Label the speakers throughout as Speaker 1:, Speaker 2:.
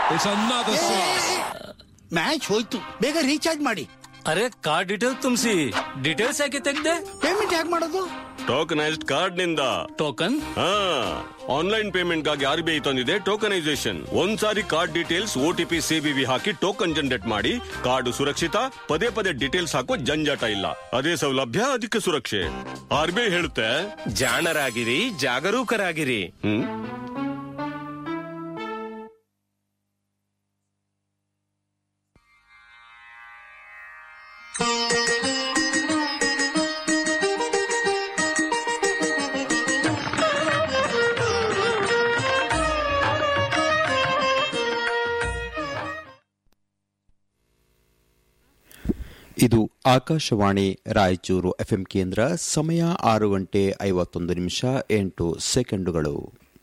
Speaker 1: It's another six.
Speaker 2: Match ಹೋಯ್ತು ಬೇಗ recharge ಮಾಡಿ
Speaker 3: ಅರೆ ಕಾರ್ಡ್ ಡೀಟೇಲ್ ತುಂಬಿಸಿ ಡೀಟೇಲ್ಸ್ ಯಾಕೆ ತೆಗ್ದೆ
Speaker 2: ಪೇಮೆಂಟ್ ಹೇಗೆ ಮಾಡೋದು
Speaker 4: ಟೋಕನೈಸ್ಡ್ ಕಾರ್ಡ್ ನಿಂದ
Speaker 3: ಟೋಕನ್
Speaker 4: ಹಾ ಆನ್ಲೈನ್ ಪೇಮೆಂಟ್ ಗಾಗಿ ಆರ್ ಬಿ ಐ ತಂದಿದೆ ಟೋಕನೈಸೇಷನ್ ಒಂದ್ಸಾರಿ ಕಾರ್ಡ್ ಡೀಟೇಲ್ಸ್ ಓಟಿಪಿ ಸಿಬಿವಿ ಹಾಕಿ ಟೋಕನ್ ಜನರೇಟ್ ಮಾಡಿ ಕಾರ್ಡ್ ಸುರಕ್ಷಿತ ಪದೇ ಪದೇ ಡೀಟೇಲ್ಸ್ ಹಾಕೋ ಜಂಜಾಟ ಇಲ್ಲ ಅದೇ ಸೌಲಭ್ಯ ಅದಕ್ಕೆ ಸುರಕ್ಷೆ ಆರ್ ಬಿ ಐ ಹೇಳುತ್ತೆ
Speaker 5: ಜಾಣರಾಗಿರಿ ಜಾಗರೂಕರಾಗಿರಿ
Speaker 4: ಹ್ಮ್
Speaker 6: ಇದು ಆಕಾಶವಾಣಿ ರಾಯಚೂರು ಎಫ್ಎಂ ಕೇಂದ್ರ ಸಮಯ ಆರು ಗಂಟೆ ಐವತ್ತೊಂದು ನಿಮಿಷ ಎಂಟು ಸೆಕೆಂಡುಗಳು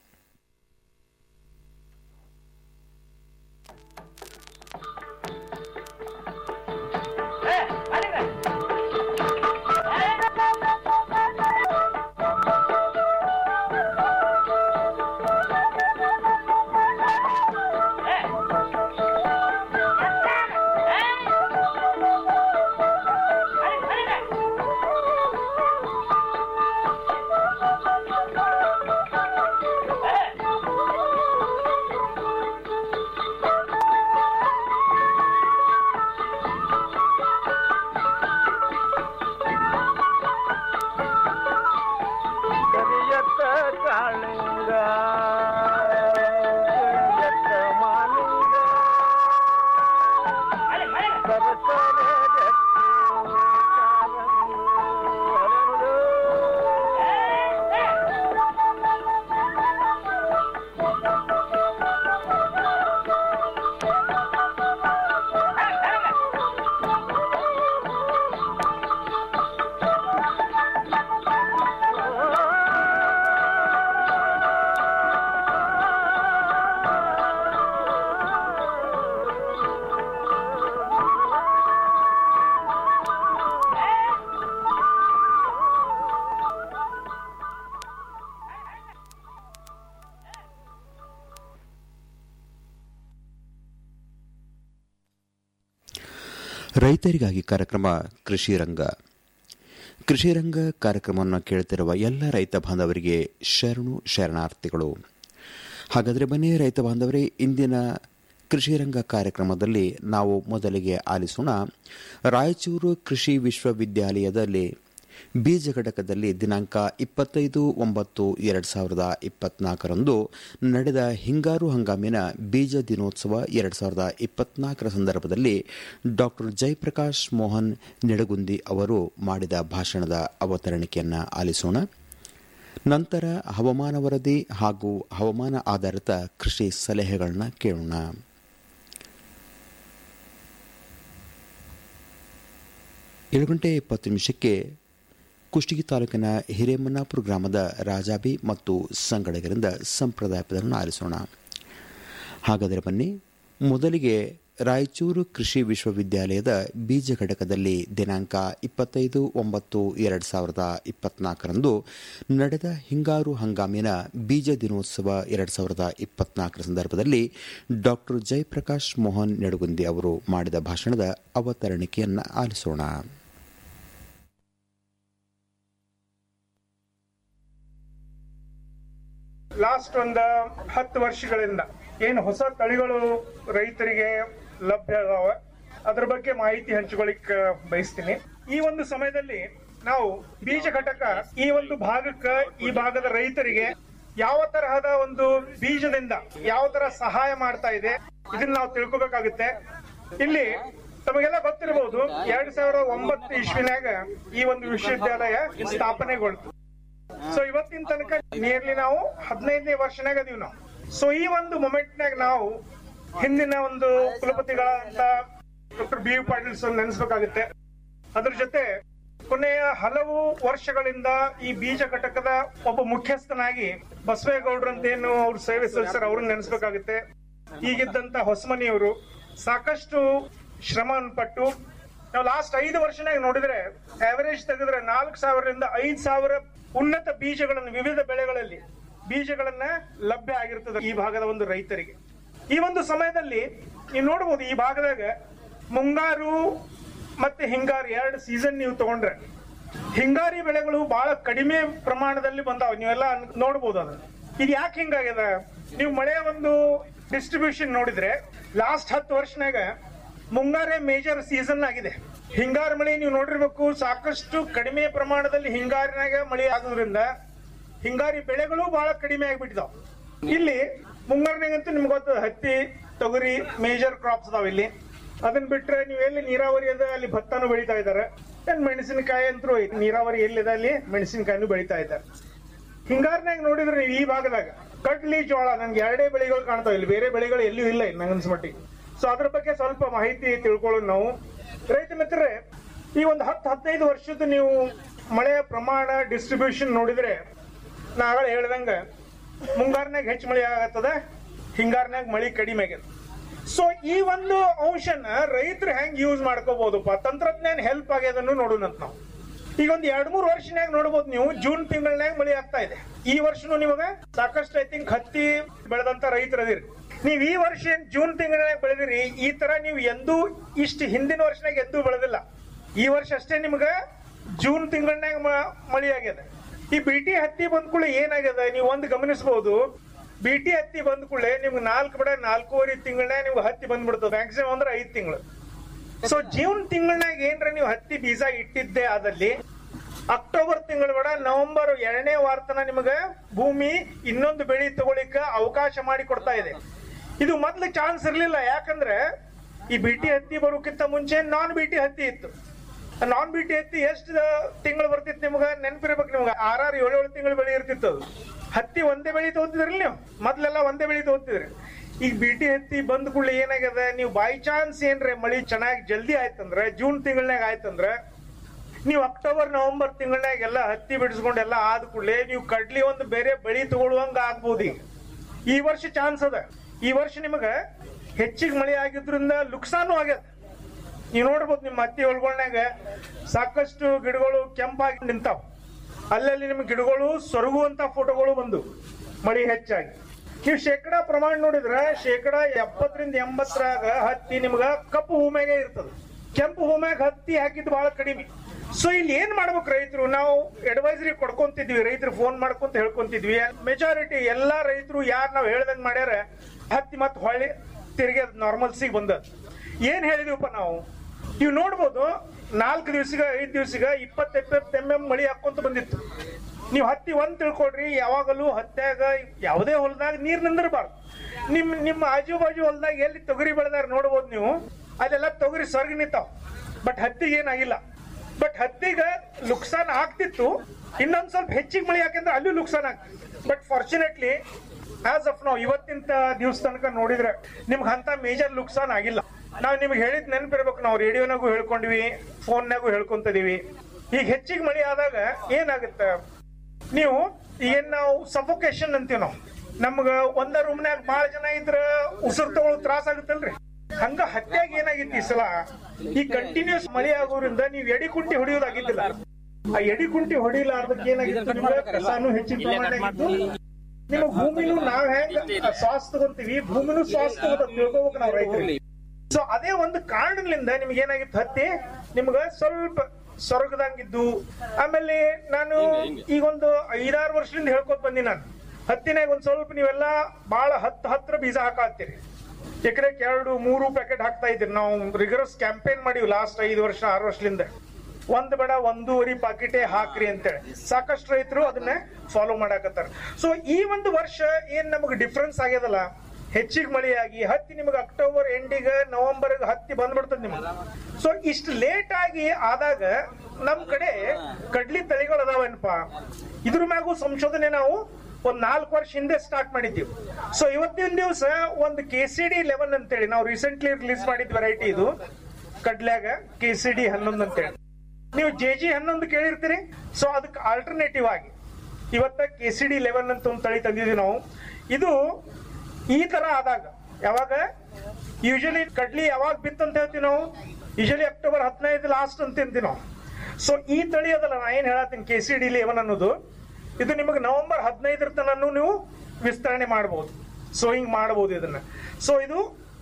Speaker 7: ಕರಿಯತ್ತ ಕಾಳಿಂಗ ಕರಿಯತ್ತ ಮಾಲಿಂಗ ಸರಸರ ಜಟ್ಟಿ ಕಾರಂಗು ಹರಳು.
Speaker 6: ರೈತರಿಗಾಗಿ ಕಾರ್ಯಕ್ರಮ ಕೃಷಿ ರಂಗ ಕೃಷಿ ರಂಗ ಕಾರ್ಯಕ್ರಮವನ್ನು ಕೇಳುತ್ತಿರುವ ಎಲ್ಲ ರೈತ ಬಾಂಧವರಿಗೆ ಶರಣು ಶರಣಾರ್ಥಿಗಳು ಹಾಗಾದರೆ ಬನ್ನಿ ರೈತ ಬಾಂಧವರೇ ಇಂದಿನ ಕೃಷಿ ರಂಗ ಕಾರ್ಯಕ್ರಮದಲ್ಲಿ ನಾವು ಮೊದಲಿಗೆ ಆಲಿಸೋಣ ರಾಯಚೂರು ಕೃಷಿ ವಿಶ್ವವಿದ್ಯಾಲಯದಲ್ಲಿ ಬೀಜ ಘಟಕದಲ್ಲಿ ದಿನಾಂಕ ಇಪ್ಪತ್ತೈದು ಒಂಬತ್ತು ಎರಡು ಸಾವಿರದ ಇಪ್ಪತ್ನಾಲ್ಕರಂದು ನಡೆದ ಹಿಂಗಾರು ಹಂಗಾಮಿನ ಬೀಜ ದಿನೋತ್ಸವ ಎರಡು ಸಾವಿರದ ಇಪ್ಪತ್ನಾಲ್ಕರ ಸಂದರ್ಭದಲ್ಲಿ ಡಾಕ್ಟರ್ ಜಯಪ್ರಕಾಶ್ ಮೋಹನ್ ನಿಡಗುಂದಿ ಅವರು ಮಾಡಿದ ಭಾಷಣದ ಅವತರಣಿಕೆಯನ್ನು ಆಲಿಸೋಣ ನಂತರ ಹವಾಮಾನ ವರದಿ ಹಾಗೂ ಹವಾಮಾನ ಆಧಾರಿತ ಕೃಷಿ ಸಲಹೆಗಳನ್ನ ಕೇಳೋಣ ಏಳು ಗಂಟೆ ಇಪ್ಪತ್ತು ನಿಮಿಷಕ್ಕೆ ಕುಷ್ಟಗಿ ತಾಲೂಕಿನ ಹಿರೇಮನ್ನಾಪುರ ಗ್ರಾಮದ ರಾಜಾಬಿ ಮತ್ತು ಸಂಗಡಿಗರಿಂದ ಸಂಪ್ರದಾಯ ಪದಗಳನ್ನು ಆಲಿಸೋಣ ಹಾಗಾದರೆ ಬನ್ನಿ ಮೊದಲಿಗೆ ರಾಯಚೂರು ಕೃಷಿ ವಿಶ್ವವಿದ್ಯಾಲಯದ ಬೀಜ ಘಟಕದಲ್ಲಿ ದಿನಾಂಕ ಇಪ್ಪತ್ತೈದು ಒಂಬತ್ತು ಎರಡು ಸಾವಿರದ ಇಪ್ಪತ್ನಾಲ್ಕರಂದು ನಡೆದ ಹಿಂಗಾರು ಹಂಗಾಮಿನ ಬೀಜ ದಿನೋತ್ಸವ ಎರಡು ಸಾವಿರದ ಇಪ್ಪತ್ನಾಲ್ಕರ ಸಂದರ್ಭದಲ್ಲಿ ಡಾಕ್ಟರ್ ಜಯಪ್ರಕಾಶ್ ಮೋಹನ್ ನೆಡುಗುಂದಿ ಅವರು ಮಾಡಿದ ಭಾಷಣದ ಅವತರಣಿಕೆಯನ್ನು ಆಲಿಸೋಣ
Speaker 8: ಲಾಸ್ಟ್ ಒಂದು ಹತ್ತು ವರ್ಷಗಳಿಂದ ಏನು ಹೊಸ ತಳಿಗಳು ರೈತರಿಗೆ ಲಭ್ಯ ಅದಾವ ಅದ್ರ ಬಗ್ಗೆ ಮಾಹಿತಿ ಹಂಚಿಕೊಳ್ಳಿಕ್ ಬಯಸ್ತೀನಿ ಈ ಒಂದು ಸಮಯದಲ್ಲಿ ನಾವು ಬೀಜ ಘಟಕ ಈ ಒಂದು ಭಾಗಕ್ಕ ಈ ಭಾಗದ ರೈತರಿಗೆ ಯಾವ ತರಹದ ಒಂದು ಬೀಜದಿಂದ ಯಾವ ತರ ಸಹಾಯ ಮಾಡ್ತಾ ಇದೆ ಇದನ್ನ ನಾವು ತಿಳ್ಕೊಬೇಕಾಗುತ್ತೆ ಇಲ್ಲಿ ತಮಗೆಲ್ಲ ಗೊತ್ತಿರಬಹುದು ಎರಡ್ ಸಾವಿರದ ಒಂಬತ್ತು ಇಸ್ವಿನಾಗ ಈ ಒಂದು ವಿಶ್ವವಿದ್ಯಾಲಯ ಸ್ಥಾಪನೆಗೊಳ್ತು ಸೊ ಇವತ್ತಿನ ತನಕ ನಿಯರ್ಲಿ ನಾವು ಹದಿನೈದನೇ ವರ್ಷನಾಗ ಅದೀವಿ ನಾವು ಸೊ ಈ ಒಂದು ಮೊಮೆಂಟ್ನಾಗ ನಾವು ಹಿಂದಿನ ಒಂದು ಕುಲಪತಿಗಳಾದಂತ doctor B U Patil sir ನೆನೆಸ್ಬೇಕಾಗುತ್ತೆ ಅದ್ರ ಜೊತೆ ಕೊನೆಯ ಹಲವು ವರ್ಷಗಳಿಂದ ಈ ಬೀಜ ಘಟಕದ ಒಬ್ಬ ಮುಖ್ಯಸ್ಥನಾಗಿ ಬಸವೇಗೌಡ್ರು ಅಂತ ಏನು ಅವ್ರ ಸೇವೆ ಸಲ್ಲಿಸ್ತಾರೆ ಅವ್ರನ್ನ ನೆನೆಸ್ಬೇಕಾಗುತ್ತೆ ಈಗಿದ್ದಂತ ಹೊಸಮನಿಯವರು ಸಾಕಷ್ಟು ಶ್ರಮ ಪಟ್ಟು ನಾವು ಲಾಸ್ಟ್ ಐದು ವರ್ಷನಾಗ ನೋಡಿದ್ರೆ ಆವರೇಜ್ ತೆಗೆದ್ರೆ ನಾಲ್ಕು ಸಾವಿರದಿಂದ ಐದು ಸಾವಿರ ಉನ್ನತ ಬೀಜಗಳನ್ನು ವಿವಿಧ ಬೆಳೆಗಳಲ್ಲಿ ಬೀಜಗಳನ್ನ ಲಭ್ಯ ಆಗಿರ್ತದೆ ಈ ಭಾಗದ ಒಂದು ರೈತರಿಗೆ ಈ ಒಂದು ಸಮಯದಲ್ಲಿ ನೀವು ನೋಡ್ಬೋದು ಈ ಭಾಗದಾಗ ಮುಂಗಾರು ಮತ್ತೆ ಹಿಂಗಾರು ಎರಡು ಸೀಸನ್ ನೀವು ತಗೊಂಡ್ರೆ ಹಿಂಗಾರಿ ಬೆಳೆಗಳು ಬಹಳ ಕಡಿಮೆ ಪ್ರಮಾಣದಲ್ಲಿ ಬಂದಾವ ನೀವೆಲ್ಲ ಅನ್- ನೋಡ್ಬೋದು ಅದನ್ನ ಇದು ಯಾಕೆ ಹಿಂಗಾಗ್ಯದ ನೀವು ಮಳೆ ಒಂದು ಡಿಸ್ಟ್ರಿಬ್ಯೂಷನ್ ನೋಡಿದ್ರೆ ಲಾಸ್ಟ್ ಹತ್ತು ವರ್ಷನಾಗ ಮುಂಗಾರೇ ಮೇಜರ್ ಸೀಸನ್ ಆಗಿದೆ ಹಿಂಗಾರು ಮಳೆ ನೀವು ನೋಡಿರ್ಬೇಕು ಸಾಕಷ್ಟು ಕಡಿಮೆ ಪ್ರಮಾಣದಲ್ಲಿ ಹಿಂಗಾರಿನಾಗ ಮಳೆ ಆಗೋದ್ರಿಂದ ಹಿಂಗಾರಿ ಬೆಳೆಗಳು ಬಹಳ ಕಡಿಮೆ ಆಗಿಬಿಟ್ಟಿದಾವ್ ಇಲ್ಲಿ ಮುಂಗಾರಿನಾಗಂತೂ ನಿಮ್ಗೆ ಗೊತ್ತದ ಹತ್ತಿ ತೊಗರಿ ಮೇಜರ್ ಕ್ರಾಪ್ಸ್ ಅದಾವ ಇಲ್ಲಿ ಅದನ್ನ ಬಿಟ್ರೆ ನೀವು ಎಲ್ಲಿ ನೀರಾವರಿ ಅದ ಅಲ್ಲಿ ಭತ್ತನೂ ಬೆಳಿತಾ ಇದಾರೆ ಏನ್ ಮೆಣಸಿನಕಾಯಿ ಅಂತೂ ಐತಿ ನೀರಾವರಿ ಎಲ್ಲಿದೆ ಅಲ್ಲಿ ಮೆಣಸಿನಕಾಯಿನೂ ಬೆಳಿತಾ ಇದ್ದಾರೆ ಹಿಂಗಾರಿನಾಗ ನೋಡಿದ್ರೆ ನೀವು ಈ ಭಾಗದಾಗ ಕಡ್ಲಿ ಜೋಳ ನನ್ಗೆ ಎರಡೇ ಬೆಳೆಗಳು ಕಾಣ್ತಾವ ಇಲ್ಲಿ ಬೇರೆ ಬೆಳೆಗಳು ಎಲ್ಲೂ ಇಲ್ಲ ನಂಗೆ ಅನ್ಸ್ಮಟ್ಟಿಗೆ ಸೊ ಅದ್ರ ಬಗ್ಗೆ ಸ್ವಲ್ಪ ಮಾಹಿತಿ ತಿಳ್ಕೊಳ್ಳೋಣ ನಾವು ರೈತ ಮಿತ್ರರೇ ಈ ಒಂದು ಹತ್ತು ಹದಿನೈದು ವರ್ಷದ ನೀವು ಮಳೆಯ ಪ್ರಮಾಣ ಡಿಸ್ಟ್ರಿಬ್ಯೂಷನ್ ನೋಡಿದ್ರೆ ನಾ ಆಗಲೇ ಹೇಳ್ದಂಗ ಮುಂಗಾರಿನಾಗ ಹೆಚ್ಚು ಮಳೆ ಆಗತ್ತದ ಹಿಂಗಾರಿನಾಗ ಮಳೆ ಕಡಿಮೆ ಆಗ್ಯದ ಸೊ ಈ ಒಂದು ಅಂಶನ ರೈತರು ಹೆಂಗ್ ಯೂಸ್ ಮಾಡ್ಕೋಬಹುದಪ್ಪ ತಂತ್ರಜ್ಞಾನ ಹೆಲ್ಪ್ ಆಗ್ಯದನ್ನು ನೋಡೋಣಂತ ನಾವು ಈಗ ಒಂದ್ ಎರಡ್ ಮೂರ್ ವರ್ಷನ್ಯಾಗ ನೋಡ್ಬೋದು ನೀವು ಜೂನ್ ತಿಂಗಳನ್ಯಾಗ ಮಳೆ ಆಗ್ತಾ ಇದೆ ಈ ವರ್ಷನೂ ನಿಮಗ ಸಾಕಷ್ಟು ಐ ಥಿಂಕ್ ಹತ್ತಿ ಬೆಳೆದಂತ ರೈತರು ಅದಿರಿ ನೀವ್ ಈ ವರ್ಷ ಏನ್ ಜೂನ್ ತಿಂಗಳನ್ಯಾಗ ಬೆಳೆದಿರಿ ಈ ತರ ನೀವು ಎಂದೂ ಇಷ್ಟು ಹಿಂದಿನ ವರ್ಷನಾಗ ಎಂದೂ ಬೆಳೆದಿಲ್ಲ ಈ ವರ್ಷ ಅಷ್ಟೇ ನಿಮ್ಗ ಜೂನ್ ತಿಂಗಳನ್ಯಾಗ ಮಳೆ ಆಗ್ಯದ ಈ ಬಿಟಿ ಹತ್ತಿ ಬಂದ ಕೂಡಲೇ ಏನಾಗ್ಯದ ನೀವು ಒಂದು ಗಮನಿಸಬಹುದು ಬಿಟಿ ಹತ್ತಿ ಬಂದ ಕೂಡಲೇ ನಿಮ್ಗೆ ನಾಲ್ಕು ಬಿಡ ನಾಲ್ಕೂವರೆ ತಿಂಗಳನ್ಯಾಗ ನಿಮ್ಗೆ ಹತ್ತಿ ಬಂದ್ಬಿಡ್ತದೆ ಮ್ಯಾಕ್ಸಿಮಮ್ ಅಂದ್ರೆ ಐದ್ ತಿಂಗಳು ಸೊ ಜೂನ್ ತಿಂಗಳನಾಗ ಏನ್ರ ನೀವು ಹತ್ತಿ ಬೀಜ ಇಟ್ಟಿದ್ದೆ ಆದಲ್ಲಿ ಅಕ್ಟೋಬರ್ ತಿಂಗಳ ಬೇಡ ನವೆಂಬರ್ ಎರಡನೇ ವಾರತನ ನಿಮಗ ಭೂಮಿ ಇನ್ನೊಂದು ಬೆಳೆ ತಗೊಳಿಕ ಅವಕಾಶ ಮಾಡಿ ಕೊಡ್ತಾ ಇದೆ ಇದು ಮೊದ್ಲು ಚಾನ್ಸ್ ಇರ್ಲಿಲ್ಲ ಯಾಕಂದ್ರೆ ಈ ಬಿಟಿ ಹತ್ತಿ ಬರೋಕ್ಕಿಂತ ಮುಂಚೆ ನಾನ್ ಬಿಟಿ ಹತ್ತಿ ಇತ್ತು ನಾನ್ ಬಿಟಿ ಹತ್ತಿ ಎಷ್ಟು ತಿಂಗಳು ಬರ್ತಿತ್ತು ನಿಮ್ಗ ನೆನಪಿರ್ಬೇಕು ನಿಮ್ಗೆ ಆರಾರು ಏಳು ಏಳು ತಿಂಗಳು ಬೆಳೆ ಇರ್ತಿತ್ತು ಅದು ಹತ್ತಿ ಒಂದೇ ಬೆಳೆ ತಗೋತಿದ್ರಲ್ಲ ನೀವು ಮೊದ್ಲೆಲ್ಲ ಒಂದೇ ಬೆಳೆ ತಗೋತಿದ್ರಿ ಈಗ ಬಿಟಿ ಹತ್ತಿ ಬಂದ ಕೂಡಲೇ ಏನಾಗ್ಯದ ನೀವು ಬೈ ಚಾನ್ಸ್ ಏನ್ರೆ ಮಳಿ ಚೆನ್ನಾಗಿ ಜಲ್ದಿ ಆಯ್ತಂದ್ರೆ ಜೂನ್ ತಿಂಗಳನ್ಯಾಗ ಆಯ್ತಂದ್ರೆ ನೀವು ಅಕ್ಟೋಬರ್ ನವೆಂಬರ್ ತಿಂಗಳನ್ಯಾಗ ಎಲ್ಲ ಹತ್ತಿ ಬಿಡಿಸ್ಕೊಂಡು ಎಲ್ಲ ಆದ ಕೂಡಲೇ ನೀವು ಕಡ್ಲಿ ಒಂದು ಬೇರೆ ಬೆಳಿ ತಗೊಳ್ಳುವಂಗ ಆಗ್ಬೋದು ಈಗ ಈ ವರ್ಷ ಚಾನ್ಸ್ ಅದ ಈ ವರ್ಷ ನಿಮಗ ಹೆಚ್ಚಿಗೆ ಮಳೆ ಆಗಿದ್ರಿಂದ ಲುಕ್ಸಾನು ಆಗ್ಯದ ನೀವು ನೋಡ್ಬೋದು ನಿಮ್ಮ ಹತ್ತಿ ಹೊಲ್ಗಳ್ನಾಗ ಸಾಕಷ್ಟು ಗಿಡಗಳು ಕೆಂಪಾಗಿ ನಿಂತಾವ್ ಅಲ್ಲಲ್ಲಿ ನಿಮ್ಗೆ ಗಿಡಗಳು ಸೊರಗುವಂತ ಫೋಟೋಗಳು ಬಂದು ಮಳಿ ಹೆಚ್ಚಾಗಿ ನೀವು ಶೇಕಡ ಪ್ರಮಾಣ ನೋಡಿದ್ರೆ ಶೇಕಡ ಎಪ್ಪತ್ತರಿಂದ ಎಂಬತ್ತರಾಗ ಹತ್ತಿ ನಿಮ್ಗ ಕಪ್ಪು ಹೂಮ್ಯಾಗೆ ಇರ್ತದ ಕೆಂಪು ಹೂಮ್ಯಾಗ ಹತ್ತಿ ಹಾಕಿದ್ದು ಬಹಳ ಕಡಿಮೆ ಸೊ ಇಲ್ಲಿ ಏನ್ ಮಾಡ್ಬೇಕು ರೈತರು ನಾವು ಅಡ್ವೈಸರಿ ಕೊಡ್ಕೊಂತಿದ್ವಿ ರೈತರು ಫೋನ್ ಮಾಡ್ಕೊಂತ ಹೇಳ್ಕೊಂತಿದ್ವಿ ಮೆಜಾರಿಟಿ ಎಲ್ಲಾ ರೈತರು ಯಾರು ನಾವು ಹೇಳ್ದಂಗ್ ಮಾಡ್ಯಾರ ಹತ್ತಿ ಮತ್ ಹೊಳ್ಳಿ ತಿರ್ಗಿ ನಾರ್ಮಲ್ಸಿಗೆ ಬಂದದ್ ಏನ್ ಹೇಳಿದೀವಪ್ಪ ನಾವು ನೀವು ನೋಡ್ಬೋದು ನಾಲ್ಕು ದಿವ್ಸಗ ಐದ್ ದಿವ್ಸಗ ಇಪ್ಪತ್ತ ಇಪ್ಪತ್ತು ಎಂ ಎಂ ಮಳಿ ಹಾಕೊಂತ ಬಂದಿತ್ತು ನೀವು ಹತ್ತಿ ಒಂದ್ ತಿಳ್ಕೊಡ್ರಿ ಯಾವಾಗಲೂ ಹತ್ಯಾಗ ಯಾವುದೇ ಹೊಲದಾಗ ನೀರ್ ನಿಂದಿರಬಾರ್ದು ನಿಮ್ ನಿಮ್ಮ ಆಜು ಬಾಜು ಹೊಲದಾಗ ಎಲ್ಲಿ ತೊಗರಿ ಬೆಳೆದಾರ ನೋಡ್ಬೋದು ನೀವು ಅಲ್ಲೆಲ್ಲ ತೊಗರಿ ಸೊರ್ಗಿ ನಿಂತಾವ್ ಬಟ್ ಹತ್ತಿಗೆ ಏನಾಗಿಲ್ಲ ಬಟ್ ಹತ್ತಿಗ ನುಕ್ಸಾನ್ ಆಗ್ತಿತ್ತು ಇನ್ನೊಂದ್ ಸ್ವಲ್ಪ ಹೆಚ್ಚಿಗೆ ಮಳೆ ಯಾಕಂದ್ರೆ ಅಲ್ಲೂ ನುಕ್ಸಾನ್ ಆಗ್ತಿತ್ತು ಬಟ್ ಫಾರ್ಚುನೇಟ್ಲಿ ಆಸ್ ಆಫ್ ನಾವು ಇವತ್ತಿನ ದಿವಸ ತನಕ ನೋಡಿದ್ರೆ ನಿಮ್ಗೆ ಅಂತ ಮೇಜರ್ ನುಕ್ಸಾನ್ ಆಗಿಲ್ಲ ನಾವು ನಿಮ್ಗೆ ಹೇಳಿದ್ ನೆನಪಿರ್ಬೇಕು ನಾವು ರೇಡಿಯೋನಾಗೂ ಹೇಳ್ಕೊಂಡ್ವಿ ಫೋನ್ನಾಗೂ ಹೇಳ್ಕೊಂತಿದೀವಿ ಈಗ ಹೆಚ್ಚಿಗೆ ಮಳೆ ಆದಾಗ ಏನಾಗುತ್ತೆ ನೀವು ಏನ್ ನಾವು ಸಫೋಕೇಶನ್ ಅಂತೀವಿ ನಾವು ನಮ್ಗ ಒಂದ ರೂಮ್ನ್ಯಾಗ ಬಾಳ ಜನ ಇದ್ರ ಉಸಿರು ತಗೊಳ್ಳೋ ತ್ರಾಸ ಆಗುತ್ತಲ್ರಿ ಹಂಗ ಹತ್ಯಾಗ ಏನಾಗಿತ್ತು ಈ ಸಲ ಈ ಕಂಟಿನ್ಯೂಸ್ ಮಳೆ ಆಗೋದ್ರಿಂದ ನೀವು ಎಡಿ ಕುಂಟಿ ಹೊಡಿಯೋದಾಗಿದ್ದಿಲ್ಲ ಆ ಎಡಿ ಕುಂಟಿ ಹೊಡಿಲಾರ್ದಕ್ಕೆ ಏನಾಗಿತ್ತು ನಿಮ್ಗೆ ಕಸಾನು ಹೆಚ್ಚಿನ ಪ್ರಮಾಣದಾಗಿತ್ತು ನಿಮ್ಮ ಭೂಮಿನೂ ನಾವ್ ಹೆಂಗ ಶ್ವಾಸ ತಗೊಂತೀವಿ ಭೂಮಿನೂ ಶ್ವಾಸ ತಗೋತ ತಿಳ್ಕೊಬೇಕು ನಾವು ರೈತರಿಗೆ ಸೊ ಅದೇ ಒಂದು ಕಾರಣದಿಂದ ನಿಮ್ಗೆ ಏನಾಗಿತ್ತು ಹತ್ತಿ ನಿಮ್ಗ ಸ್ವಲ್ಪ ಸೊರಗದಂಗಿದ್ದು ಆಮೇಲೆ ನಾನು ಈಗ ಒಂದು ಐದಾರು ವರ್ಷದಿಂದ ಹೇಳ್ಕೊತ ಬಂದಿ ನಾನು ಹತ್ತಿನಾಗ ಒಂದ್ ಸ್ವಲ್ಪ ನೀವೆಲ್ಲ ಬಹಳ ಹತ್ತು ಹತ್ರ ಬೀಜ ಹಾಕಾತ್ತೀರಿ ಎಕರೆಗೆ ಎರಡು ಮೂರು ಪ್ಯಾಕೆಟ್ ಹಾಕ್ತಾ ಇದ್ದೀರಿ ನಾವು ರಿಗರಸ್ ಕ್ಯಾಂಪೇನ್ ಮಾಡಿವಿ ಲಾಸ್ಟ್ ಐದು ವರ್ಷ ಆರು ವರ್ಷದಿಂದ ಒಂದ್ ಬೇಡ ಒಂದೂವರೆ ಪಾಕೆಟೇ ಹಾಕ್ರಿ ಅಂತೇಳಿ ಸಾಕಷ್ಟು ರೈತರು ಅದನ್ನ ಫಾಲೋ ಮಾಡಾಕತ್ತಾರ ಸೊ ಈ ಒಂದು ವರ್ಷ ಏನ್ ನಮಗ್ ಡಿಫ್ರೆನ್ಸ್ ಆಗ್ಯದಲ್ಲ ಹೆಚ್ಚಿಗೆ ಮಳೆಯಾಗಿ ಹತ್ತಿ ನಿಮಗೆ ಅಕ್ಟೋಬರ್ ಎಂಡಿಗೆ ನವೆಂಬರ್ ಹತ್ತಿ ಬಂದ್ಬಿಡ್ತದೆ ನಿಮಗೆ ಸೊ ಇಷ್ಟು ಲೇಟ್ ಆಗಿ ಆದಾಗ ನಮ್ ಕಡೆ ಕಡ್ಲಿ ತಳಿಗಳು ಅದಾವೇನಪ್ಪ ಇದ್ರ ಮ್ಯಾಗೂ ಸಂಶೋಧನೆ ನಾವು ಒಂದ್ ನಾಲ್ಕು ವರ್ಷ ಹಿಂದೆ ಸ್ಟಾರ್ಟ್ ಮಾಡಿದ್ದೀವಿ ಸೊ ಇವತ್ತಿನ ದಿವಸ ಒಂದು ಕೆ ಸಿ ಡಿ ಲೆವೆನ್ ಅಂತೇಳಿ ನಾವು ರೀಸೆಂಟ್ಲಿ ರಿಲೀಸ್ ಮಾಡಿದ್ ವೆರೈಟಿ ಇದು ಕಡ್ಲ್ಯಾಗ ಕೆ ಸಿ ಡಿ ಹನ್ನೊಂದು ಅಂತೇಳಿ ನೀವು ಜೆ ಜಿ ಹನ್ನೊಂದು ಕೇಳಿರ್ತೀರಿ ಸೊ ಅದಕ್ಕೆ ಆಲ್ಟರ್ನೇಟಿವ್ ಆಗಿ ಇವತ್ತ ಕೆ ಸಿ ಡಿ ಲೆವೆನ್ ಅಂತ ಒಂದು ತಳಿ ತಂದಿದ್ವಿ ನಾವು ಇದು ಈ ತರ ಆದಾಗ ಯಾವಾಗ ಯೂಶಲಿ ಕಡ್ಲಿ ಯಾವಾಗ ಬಿತ್ತಂತ ಹೇಳ್ತೀವಿ ನಾವು ಯೂಶಲಿ ಅಕ್ಟೋಬರ್ ಹದಿನೈದು ಲಾಸ್ಟ್ ಅಂತ ಅಂತೀವಿ ನಾವು ಸೊ ಈ ತಳಿ ಅದಲ್ಲ ನಾ ಏನ್ ಹೇಳತ್ತೀನಿ ಕೆ ಸಿ ಡಿ ಲೆವೆನ್ ಅನ್ನೋದು ಇದು ನಿಮಗೆ ನವೆಂಬರ್ ಹದಿನೈದರ ತನೂ ನೀವು ವಿಸ್ತರಣೆ ಮಾಡಬಹುದು ಸೋಯಿಂಗ್ ಮಾಡಬಹುದು ಇದನ್ನ ಸೊ ಇದು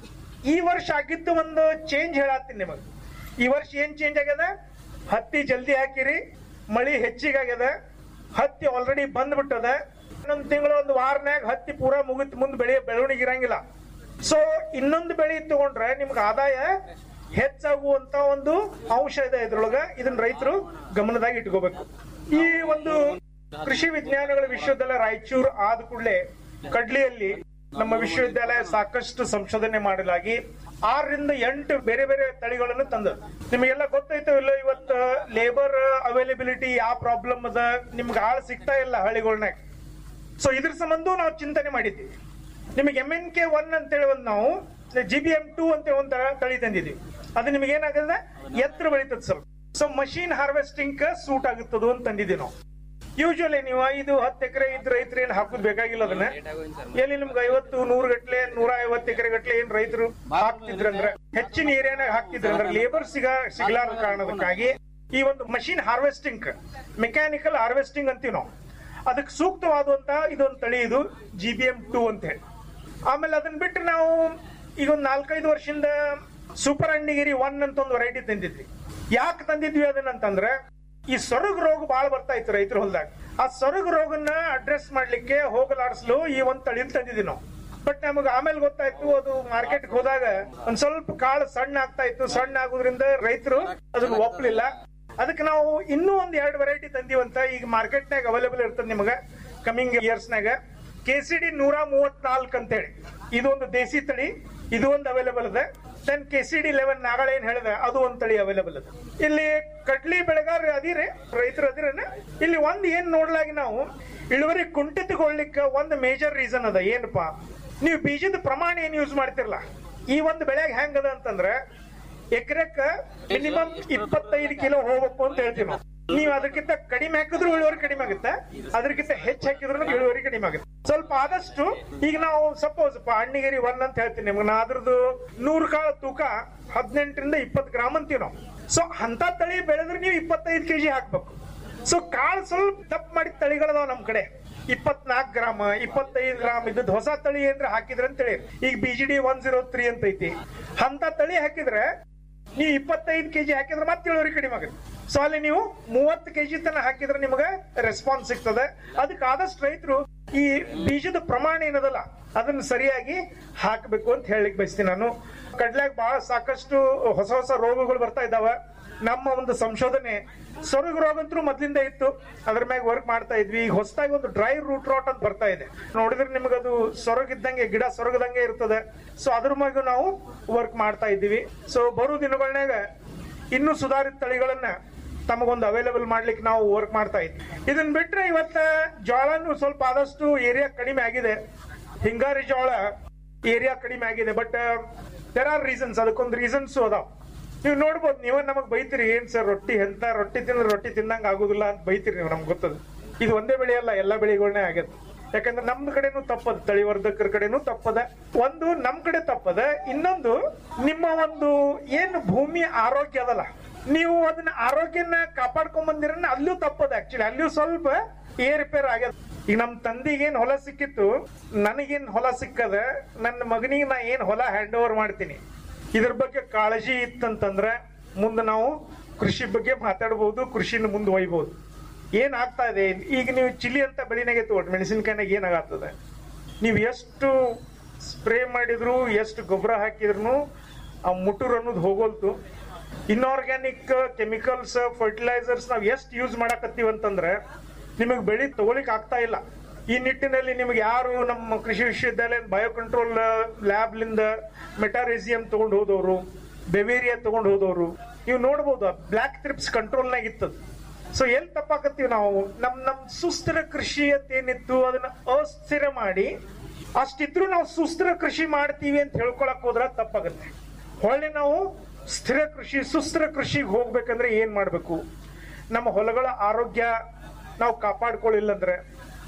Speaker 8: ಈ ವರ್ಷ ಆಗಿದ್ದು ಒಂದು ಚೇಂಜ್ ಹೇಳತ್ತೀನಿ ನಿಮಗೆ ಈ ವರ್ಷ ಏನ್ ಚೇಂಜ್ ಆಗ್ಯದ ಹತ್ತಿ ಜಲ್ದಿ ಹಾಕಿರಿ ಮಳಿ ಹೆಚ್ಚಿಗಾಗ್ಯದ ಹತ್ತಿ ಆಲ್ರೆಡಿ ಬಂದ್ಬಿಟ್ಟದ ಇನ್ನೊಂದು ತಿಂಗಳು ಒಂದು ವಾರನ್ಯಾಗ ಹತ್ತಿ ಪೂರಾ ಮುಗಿತ್ ಮುಂದೆ ಬೆಳೆ ಬೆಳವಣಿಗೆ ಇರಂಗಿಲ್ಲ ಸೊ ಇನ್ನೊಂದು ಬೆಳೆ ತಗೊಂಡ್ರೆ ನಿಮ್ಗೆ ಆದಾಯ ಹೆಚ್ಚಾಗುವಂತ ಒಂದು ಅಂಶ ಇದೆ ಇದ್ರೊಳಗ ಇದನ್ನ ರೈತರು ಗಮನದಾಗ ಇಟ್ಕೋಬೇಕು ಈ ಒಂದು ಕೃಷಿ ವಿಜ್ಞಾನಗಳ ವಿಶ್ವವಿದ್ಯಾಲಯ ರಾಯಚೂರು ಆದ ಕೂಡಲೇ ಕಡ್ಲಿಯಲ್ಲಿ ನಮ್ಮ ವಿಶ್ವವಿದ್ಯಾಲಯ ಸಾಕಷ್ಟು ಸಂಶೋಧನೆ ಮಾಡಲಾಗಿ ಆರರಿಂದ ಎಂಟು ಬೇರೆ ಬೇರೆ ತಳಿಗಳನ್ನು ತಂದ ನಿಮಗೆಲ್ಲ ಗೊತ್ತೈತೋ ಇಲ್ಲ ಇವತ್ತು ಲೇಬರ್ ಅವೈಲಬಿಲಿಟಿ ಯಾವ ಪ್ರಾಬ್ಲಮ್ ಅದ ನಿಮ್ಗೆ ಆಳ್ ಸಿಗ್ತಾ ಇಲ್ಲ ಹಳ್ಳಿಗಳ್ನಾಗ ಸೊ ಇದ್ರ ಸಂಬಂಧ ನಾವು ಚಿಂತನೆ ಮಾಡಿದ್ವಿ ನಿಮಗೆ ಎಂ ಎನ್ ಕೆ ಒನ್ ಅಂತೇಳಿ ಒಂದು ನಾವು ಜಿ ಬಿ ಎಂ ಟೂ ಅಂತ ಒಂದು ತಳಿ ತಂದಿದ್ವಿ ಅದು ನಿಮಗೆ ಏನಾಗದ ಎತ್ತರ ಬೆಳೀತದ ಸ್ವಲ್ಪ ಸೊ ಮಷೀನ್ ಹಾರ್ವೆಸ್ಟಿಂಗ್ ಸೂಟ್ ಆಗುತ್ತದು ಅಂತ ತಂದಿದ್ವಿ ನಾವು ಯೂಶುವಲಿ ನೀವು ಐದು ಹತ್ತು ಎಕರೆ ಇದ್ ರೈತರು ಏನ್ ಹಾಕುದ್ ಬೇಕಾಗಿಲ್ಲ ಅದನ್ನ ಎಲ್ಲಿ ನಿಮ್ಗೆ ಐವತ್ತು ನೂರು ಗಟ್ಲೆ ನೂರ ಐವತ್ತು ಎಕರೆ ಗಟ್ಲೆ ಏನ್ ರೈತರು ಹಾಕ್ತಿದ್ರಂದ್ರ ಹೆಚ್ಚಿನ ಏರಿಯಾನಾಗ ಹಾಕ್ತಿದ್ರಂದ್ರ ಲೇಬರ್ ಸಿಗ ಸಿಗ್ಲಾರದ ಕಾರಣಕ್ಕಾಗಿ ಈ ಒಂದು ಮಷೀನ್ ಹಾರ್ವೆಸ್ಟಿಂಗ್ ಮೆಕ್ಯಾನಿಕಲ್ ಹಾರ್ವೆಸ್ಟಿಂಗ್ ಅಂತೀವಿ ನಾವು ಅದಕ್ಕೆ ಸೂಕ್ತವಾದಂತ ಇದೊಂದು ತಳಿ ಇದು ಜಿ ಬಿ ಎಂ ಟೂ ಅಂತ ಹೇಳಿ ಆಮೇಲೆ ಅದನ್ನ ಬಿಟ್ಟು ನಾವು ಈಗ ಒಂದು ನಾಲ್ಕೈದು ವರ್ಷದಿಂದ ಸೂಪರ್ ಅಂಡಿಗಿರಿ ಒನ್ ಅಂತ ಒಂದು ವೆರೈಟಿ ತಂದಿದ್ವಿ ಯಾಕೆ ತಂದಿದ್ವಿ ಅದನ್ನ ಅಂತಂದ್ರೆ ಈ ಸೊರಗು ರೋಗ ಬಹಳ ಬರ್ತಾ ಇತ್ತು ರೈತರ ಹೊಲದಾಗ ಆ ಸೊರಗು ರೋಗನ್ನ ಅಡ್ರೆಸ್ ಮಾಡ್ಲಿಕ್ಕೆ ಹೋಗಲಾಡಿಸ್ಲು ಈ ಒಂದ್ ತಳಿ ತಂದಿದ್ವಿ ನಾವು ಬಟ್ ನಮಗೆ ಆಮೇಲೆ ಗೊತ್ತಾಯ್ತು ಅದು ಮಾರ್ಕೆಟ್ ಹೋದಾಗ ಒಂದ್ ಸ್ವಲ್ಪ ಕಾಳು ಸಣ್ಣ ಆಗ್ತಾ ಇತ್ತು ಸಣ್ಣ ಆಗೋದ್ರಿಂದ ರೈತರು ಅದನ್ನ ಒಪ್ಪಲಿಲ್ಲ ಅದಕ್ಕೆ ನಾವು ಇನ್ನೂ ಒಂದ್ ಎರಡು ವೆರೈಟಿ ತಂದಿವಂತ ಈಗ ಮಾರ್ಕೆಟ್ನಾಗ ಅವೈಲೇಬಲ್ ಇರ್ತದೆ ನಿಮಗ ಕಮಿಂಗ್ ಇಯರ್ಸ್ನಾಗ ಕೆ ಸಿ ಡಿ ನೂರ ಮೂವತ್ನಾಲ್ಕು ಅಂತೇಳಿ ಇದು ಒಂದು ದೇಸಿ ತಳಿ ಇದು ಒಂದು ಅವೈಲೇಬಲ್ ಇದೆ then K C D eleven ನಾಗಳ ಏನ್ ಹೇಳಿದೆ ಅದು ಒಂದು ತಳಿ ಅವೈಲೇಬಲ್ ಇದೆ ಇಲ್ಲಿ ಕಡ್ಲಿ ಬೆಳೆಗಾರ ಅದಿರಿ ರೈತರು ಅದಿರನ ಇಲ್ಲಿ ಒಂದ್ ಏನ್ ನೋಡ್ಲಾಗಿ ನಾವು ಇಳುವರಿ ಕುಂಠಿತಗೊಳ್ಳಿಕ್ಕೆ ಒಂದು ಮೇಜರ್ ರೀಸನ್ ಅದ ಏನಪ್ಪಾ ನೀವು ಬೀಜದ ಪ್ರಮಾಣ ಏನ್ ಯೂಸ್ ಮಾಡ್ತಿರಲ್ಲ ಈ ಒಂದು ಬೆಳೆಗೆ ಹೆಂಗದ ಅಂತಂದ್ರೆ ಎಕರೆಕ್ಕ ಮಿನಿಮಮ್ ಇಪ್ಪತ್ತೈದು ಕಿಲೋ ಹೋಗ್ಬೇಕು ಅಂತ ಹೇಳ್ತೀವಿ ನಾವು ನೀವು ಅದಕ್ಕಿಂತ ಕಡಿಮೆ ಹಾಕಿದ್ರು ಇಳುವರಿ ಕಡಿಮೆ ಆಗುತ್ತೆ ಅದಕ್ಕಿಂತ ಹೆಚ್ಚು ಹಾಕಿದ್ರು ಇಳುವರಿ ಕಡಿಮೆ ಆಗುತ್ತೆ ಸ್ವಲ್ಪ ಆದಷ್ಟು ಈಗ ನಾವು ಸಪೋಸ್ ಅಣ್ಣಿಗೇರಿ ಒನ್ ಅಂತ ಹೇಳ್ತೀನಿ ನಿಮ್ಗೆ ನಾ ಅದ್ರದ್ದು ನೂರು ಕಾಳು ತೂಕ ಹದಿನೆಂಟರಿಂದ ಇಪ್ಪತ್ತು ಗ್ರಾಮ್ ಅಂತೀವಿ ನಾವು ಸೊ ಅಂತ ತಳಿ ಬೆಳೆದ್ರೆ ನೀವು ಇಪ್ಪತ್ತೈದು ಕೆಜಿ ಹಾಕ್ಬೇಕು ಸೊ ಕಾಳು ಸ್ವಲ್ಪ ದಪ್ಪ ಮಾಡಿದ ತಳಿಗಳದಾವ ನಮ್ ಕಡೆ ಇಪ್ಪತ್ನಾಲ್ಕು ಗ್ರಾಮ್ ಇಪ್ಪತ್ತೈದು ಗ್ರಾಮ್ ಇದ್ದದ್ ಹೊಸ ತಳಿ ಏನ್ರ ಹಾಕಿದ್ರೆ ಅಂತೇಳಿ ಈಗ B G D one zero three ಅಂತ ಐತಿ ಅಂತ ತಳಿ ಹಾಕಿದ್ರೆ ನೀವು ಇಪ್ಪತ್ತೈದು ಕೆಜಿ ಹಾಕಿದ್ರೆ ಮತ್ತೆ ಇಳುವರಿ ಕಡಿಮೆ ಆಗುತ್ತೆ ಸೊ ಅಲ್ಲಿ ನೀವು ಮೂವತ್ತು ಕೆಜಿ ತನ ಹಾಕಿದ್ರೆ ನಿಮಗೆ ರೆಸ್ಪಾನ್ಸ್ ಸಿಗ್ತದೆ ಅದಕ್ಕೆ ಆದಷ್ಟು ರೈತರು ಈ ಬೀಜದ ಪ್ರಮಾಣ ಏನದಲ್ಲ ಅದನ್ನ ಸರಿಯಾಗಿ ಹಾಕಬೇಕು ಅಂತ ಹೇಳಲಿಕ್ಕೆ ಬಯಸ್ತೀನಿ ನಾನು ಕಡ್ಲ್ಯಾಗ ಬಹಳ ಸಾಕಷ್ಟು ಹೊಸ ಹೊಸ ರೋಗಗಳು ಬರ್ತಾ ಇದಾವೆ ನಮ್ಮ ಒಂದು ಸಂಶೋಧನೆ ಸೊರಗು ರೋಗ ಅಂತೂ ಮೊದ್ಲಿಂದ ಇತ್ತು ಅದ್ರ ಮ್ಯಾಗ ವರ್ಕ್ ಮಾಡ್ತಾ ಇದ್ವಿ ಈಗ ಹೊಸದಾಗಿ ಒಂದು ಡ್ರೈ ರೂಟ್ ರಾಟ್ ಅಂತ ಬರ್ತಾ ಇದೆ ನೋಡಿದ್ರೆ ನಿಮಗದು ಸೊರಗಿದ್ದಂಗೆ ಗಿಡ ಸೊರಗದಂಗೆ ಇರ್ತದೆ ಸೊ ಅದ್ರ ಮ್ಯಾಗ ನಾವು ವರ್ಕ್ ಮಾಡ್ತಾ ಇದ್ದೀವಿ ಸೊ ಬರೋ ದಿನಗಳನ್ಯಾಗ ಇನ್ನೂ ಸುಧಾರಿತ ತಳಿಗಳನ್ನ ತಮಗೊಂದು ಅವೈಲೇಬಲ್ ಮಾಡ್ಲಿಕ್ಕೆ ನಾವು ವರ್ಕ್ ಮಾಡ್ತಾ ಇದ್ವಿ ಇದನ್ನ ಬಿಟ್ರೆ ಇವತ್ತ ಜೋಳನು ಸ್ವಲ್ಪ ಆದಷ್ಟು ಏರಿಯಾ ಕಡಿಮೆ ಆಗಿದೆ ಹಿಂಗಾರಿ ಜೋಳ ಏರಿಯಾ ಕಡಿಮೆ ಆಗಿದೆ ಬಟ್ ದೇರ್ ಆರ್ ರೀಸನ್ಸ್ ಅದಕ್ಕೊಂದು ರೀಸನ್ಸ್ ಅದಾವ ನೀವು ನೋಡ್ಬೋದು ನೀವ ನಮಗ್ ಬೈತೀರಿ ಏನ್ ಸರ್ ರೊಟ್ಟಿ ಎಂತ ರೊಟ್ಟಿ ತಿಂದ್ರೆ ರೊಟ್ಟಿ ತಿನ್ನಂಗ ಆಗುದಿಲ್ಲ ಅಂತ ಬೈತೀರಿ ನೀವು ನಮ್ಗೆ ಗೊತ್ತದ ಇದು ಒಂದೇ ಬೆಳೆ ಅಲ್ಲ ಎಲ್ಲಾ ಬೆಳೆಗಳನ್ನೇ ಆಗತ್ತೆ ಯಾಕಂದ್ರೆ ನಮ್ ಕಡೆನೂ ತಪ್ಪದ ತಳಿವರ್ಧಕರ ಕಡೆನೂ ತಪ್ಪದ ಒಂದು ನಮ್ ಕಡೆ ತಪ್ಪದ ಇನ್ನೊಂದು ನಿಮ್ಮ ಒಂದು ಏನು ಭೂಮಿ ಆರೋಗ್ಯ ಅದಲ್ಲ ನೀವು ಅದನ್ನ ಆರೋಗ್ಯನ ಕಾಪಾಡ್ಕೊಂಡ್ ಬಂದಿರನ್ನ ಅಲ್ಲೂ ತಪ್ಪದ ಆಕ್ಚುಲಿ ಅಲ್ಲೂ ಸ್ವಲ್ಪ ಏರ್ಪೇರ್ ಆಗ್ಯದ ಈಗ ನಮ್ ತಂದಿಗೇನ್ ಹೊಲ ಸಿಕ್ಕಿತ್ತು ನನಗೇನ್ ಹೊಲ ಸಿಕ್ಕದ ನನ್ನ ಮಗನಿಗೆ ನಾ ಏನ್ ಹೊಲ ಹ್ಯಾಂಡ್ ಓವರ್ ಮಾಡ್ತೀನಿ ಇದ್ರ ಬಗ್ಗೆ ಕಾಳಜಿ ಇತ್ತಂತಂದ್ರೆ ಮುಂದೆ ನಾವು ಕೃಷಿ ಬಗ್ಗೆ ಮಾತಾಡಬಹುದು ಕೃಷಿನ ಮುಂದೆ ಒಯ್ಬಹುದು ಏನ್ ಆಗ್ತಾ ಇದೆ ಈಗ ನೀವು ಚಿಲ್ಲಿ ಅಂತ ಬೆಳಿನಾಗೆ ತಗೊಳ್ರಿ ಮೆಣಸಿನ್ಕಾಯಿನಾಗ ಏನಾಗತ್ತದೆ ನೀವು ಎಷ್ಟು ಸ್ಪ್ರೇ ಮಾಡಿದ್ರು ಎಷ್ಟು ಗೊಬ್ಬರ ಹಾಕಿದ್ರು ಆ ಮುಟುರ್ ಅನ್ನೋದು ಹೋಗೋಲ್ತು ಇನ್ಆರ್ಗ್ಯಾನಿಕ್ ಕೆಮಿಕಲ್ಸ್ ಫರ್ಟಿಲೈಸರ್ಸ್ ನಾವು ಎಷ್ಟು ಯೂಸ್ ಮಾಡಕತ್ತೀವಿ ಅಂತಂದ್ರೆ ನಿಮಗೆ ಬೆಳಿ ತಗೊಳಿಕ್ ಆಗ್ತಾ ಇಲ್ಲ ಈ ನಿಟ್ಟಿನಲ್ಲಿ ನಿಮ್ಗೆ ಯಾರು ನಮ್ಮ ಕೃಷಿ ವಿಶ್ವವಿದ್ಯಾಲಯ ಬಯೋ ಕಂಟ್ರೋಲ್ ಲ್ಯಾಬ್ಲಿಂದ ಮೆಟಾರೇಸಿಯಂ ತಗೊಂಡು ಹೋದವರು ಬೆವೇರಿಯಾ ತಗೊಂಡು ಹೋದವರು ನೀವು ನೋಡ್ಬೋದು ಬ್ಲ್ಯಾಕ್ ತ್ರಿಪ್ಸ್ ಕಂಟ್ರೋಲ್ನಾಗ ಇತ್ತದು ಸೊ ಎಲ್ಲಿ ತಪ್ಪಾಕತ್ತೀವಿ ನಾವು ನಮ್ ನಮ್ ಸುಸ್ಥಿರ ಕೃಷಿ ಅಂತ ಏನಿತ್ತು ಅದನ್ನ ಅಸ್ಥಿರ ಮಾಡಿ ಅಷ್ಟಿದ್ರು ನಾವು ಸುಸ್ಥಿರ ಕೃಷಿ ಮಾಡ್ತೀವಿ ಅಂತ ಹೇಳ್ಕೊಳಕ್ ಹೋದ್ರ ತಪ್ಪಾಗತ್ತೆ ಹೊಳ್ಳಿ ನಾವು ಸ್ಥಿರ ಕೃಷಿ ಸುಸ್ಥಿರ ಕೃಷಿಗೆ ಹೋಗ್ಬೇಕಂದ್ರೆ ಏನ್ ಮಾಡ್ಬೇಕು ನಮ್ಮ ಹೊಲಗಳ ಆರೋಗ್ಯ ನಾವು ಕಾಪಾಡ್ಕೊಳ್ಳಿಲ್ಲ ಅಂದ್ರೆ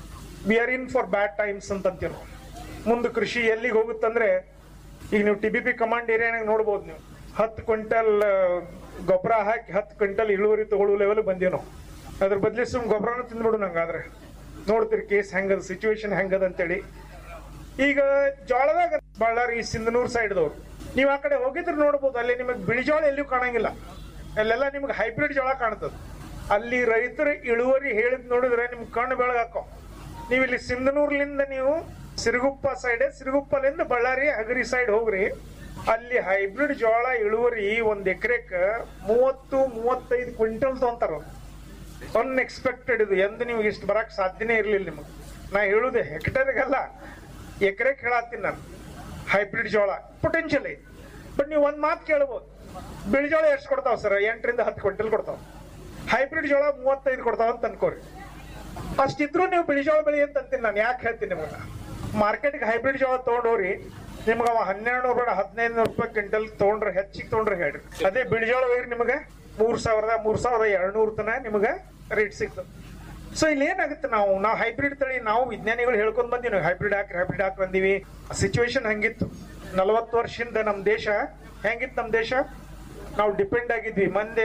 Speaker 8: we are in for bad times ಅಂತ ಅಂತೀವಿ ನಾವು ಮುಂದೆ ಕೃಷಿ ಎಲ್ಲಿಗೆ ಹೋಗುತ್ತಂದ್ರೆ ಈಗ ನೀವು ಟಿ ಬಿ ಪಿ ಕಮಾಂಡ್ ಏರಿಯಾನಾಗ ನೋಡ್ಬೋದು ನೀವು ಹತ್ತು ಕ್ವಿಂಟಲ್ ಗೊಬ್ಬರ ಹಾಕಿ ಹತ್ತು ಕ್ವಿಂಟಲ್ ಇಳುವರಿ ತಗೊಳ್ಳೋ ಲೆವೆಲ್ ಬಂದೀವಿ ನಾವು ಅದ್ರ ಬದ್ಲಿ ಸುಮ್ ಗೊಬ್ಬರನ ತಿಂದ್ಬಿಡು ನಂಗಾದ್ರೆ ನೋಡ್ತೀರಿ ಕೇಸ್ ಹೆಂಗದ ಸಿಚುವೇಶನ್ ಹೆಂಗದ ಅಂತೇಳಿ ಈಗ ಜೋಳದಾಗ ಬಳ್ಳಾರಿ ಸಿಂಧನೂರ್ ಸೈಡ್ದವ್ರು ನೀವು ಆ ಕಡೆ ಹೋಗಿದ್ರೆ ನೋಡ್ಬೋದು ಅಲ್ಲಿ ನಿಮಗೆ ಬಿಳಿ ಜೋಳ ಎಲ್ಲಿಯೂ ಕಾಣಂಗಿಲ್ಲ ಅಲ್ಲೆಲ್ಲ ನಿಮ್ಗೆ ಹೈಬ್ರಿಡ್ ಜೋಳ ಕಾಣ್ತದ ಅಲ್ಲಿ ರೈತರ ಇಳುವರಿ ಹೇಳಿದ್ ನೋಡಿದ್ರೆ ನಿಮ್ ಕಣ್ಣು ಬೆಳಗಾಕೋ ನೀವು ಇಲ್ಲಿ ಸಿಂಧನೂರ್ಲಿಂದ ನೀವು ಸಿರುಗುಪ್ಪ ಸೈಡ್ ಸಿರುಗುಪ್ಪಲಿಂದ ಬಳ್ಳಾರಿ ಹಗರಿ ಸೈಡ್ ಹೋಗ್ರಿ ಅಲ್ಲಿ ಹೈಬ್ರಿಡ್ ಜೋಳ ಇಳುವರಿ ಒಂದ್ ಎಕರೆಕ್ ಮೂವತ್ತು ಮೂವತ್ತೈದು ಕ್ವಿಂಟಲ್ ತಗೊಂತಾರ ಅನ್ಎಕ್ಸ್ಪೆಕ್ಟೆಡ್ ಇದು ಎಂದು ನಿಮ್ಗೆ ಇಷ್ಟು ಬರಕ್ ಸಾಧ್ಯನೇ ಇರ್ಲಿಲ್ಲ ನಿಮಗೆ ನಾ ಹೇಳುದು ಹೆಕ್ಟರ್ಗಲ್ಲ ಎಕರೆಕ್ ಹೇಳತ್ತೀನಿ ನಾನು ಹೈಬ್ರಿಡ್ ಜೋಳ ಪೊಟೆನ್ಶಿಯಲ್ ಐತಿ ಬಟ್ ನೀವು ಒಂದ್ ಮಾತು ಕೇಳ್ಬೋದು ಬಿಳಿ ಜೋಳ ಎಷ್ಟು ಕೊಡ್ತಾವ ಸರ್ ಎಂಟರಿಂದ ಹತ್ತು ಕ್ವಿಂಟಲ್ ಕೊಡ್ತಾವ ಹೈಬ್ರಿಡ್ ಜೋಳ ಮೂವತ್ತೈದು ಕೊಡ್ತಾವ ಅಂತ ಅನ್ಕೋರಿ ಅಷ್ಟಿದ್ರು ನೀವು ಬಿಳಿ ಜೋಳ ಬೆಳಿ ಅಂತ ಅಂತೀನಿ ನಾನು ಯಾಕೆ ಹೇಳ್ತೀನಿ ನಿಮಗೆ ಮಾರ್ಕೆಟ್ಗೆ ಹೈಬ್ರಿಡ್ ಜೋಳ ತಗೊಂಡೋರಿ ನಿಮ್ಗೆ ಅವ ಹನ್ನೆರಡು ನೂರು ಬೇಡ ಹದಿನೈದು ನೂರು ರೂಪಾಯಿ ಕ್ವಿಂಟಲ್ ತಗೊಂಡ್ರೆ ಹೆಚ್ಚಿಗೆ ತಗೊಂಡ್ರೆ ಹೇಳ್ರಿ ಅದೇ ಬಿಳಿ ಜೋಳ ಒಯ್ರಿ ನಿಮಗೆ ಮೂರ್ ಸಾವಿರದ ಮೂರ್ ಸಾವಿರದ ಎರಡ್ನೂರು ತನ ನಿಮಗೆ ರೇಟ್ ಸಿಗ್ತದೆ ಸೊ ಇಲ್ಲಿ ಏನಾಗುತ್ತೆ ನಾವು ನಾವು ಹೈಬ್ರಿಡ್ ತಳಿ ನಾವು ವಿಜ್ಞಾನಿಗಳು ಹೇಳ್ಕೊಂಡ್ ಬಂದಿವಿ ನಾವು ಹೈಬ್ರಿಡ್ ಹಾಕ್ರಿ ಹೈಬ್ರಿಡ್ ಹಾಕಿ ಬಂದೀವಿ ಸಿಚುವೇಶನ್ ಹಂಗಿತ್ತು ನಲವತ್ತು ವರ್ಷದಿಂದ ನಮ್ಮ ದೇಶ ಹೆಂಗಿತ್ತು ನಮ್ಮ ದೇಶ ನಾವು ಡಿಪೆಂಡ್ ಆಗಿದ್ವಿ ಮಂದೆ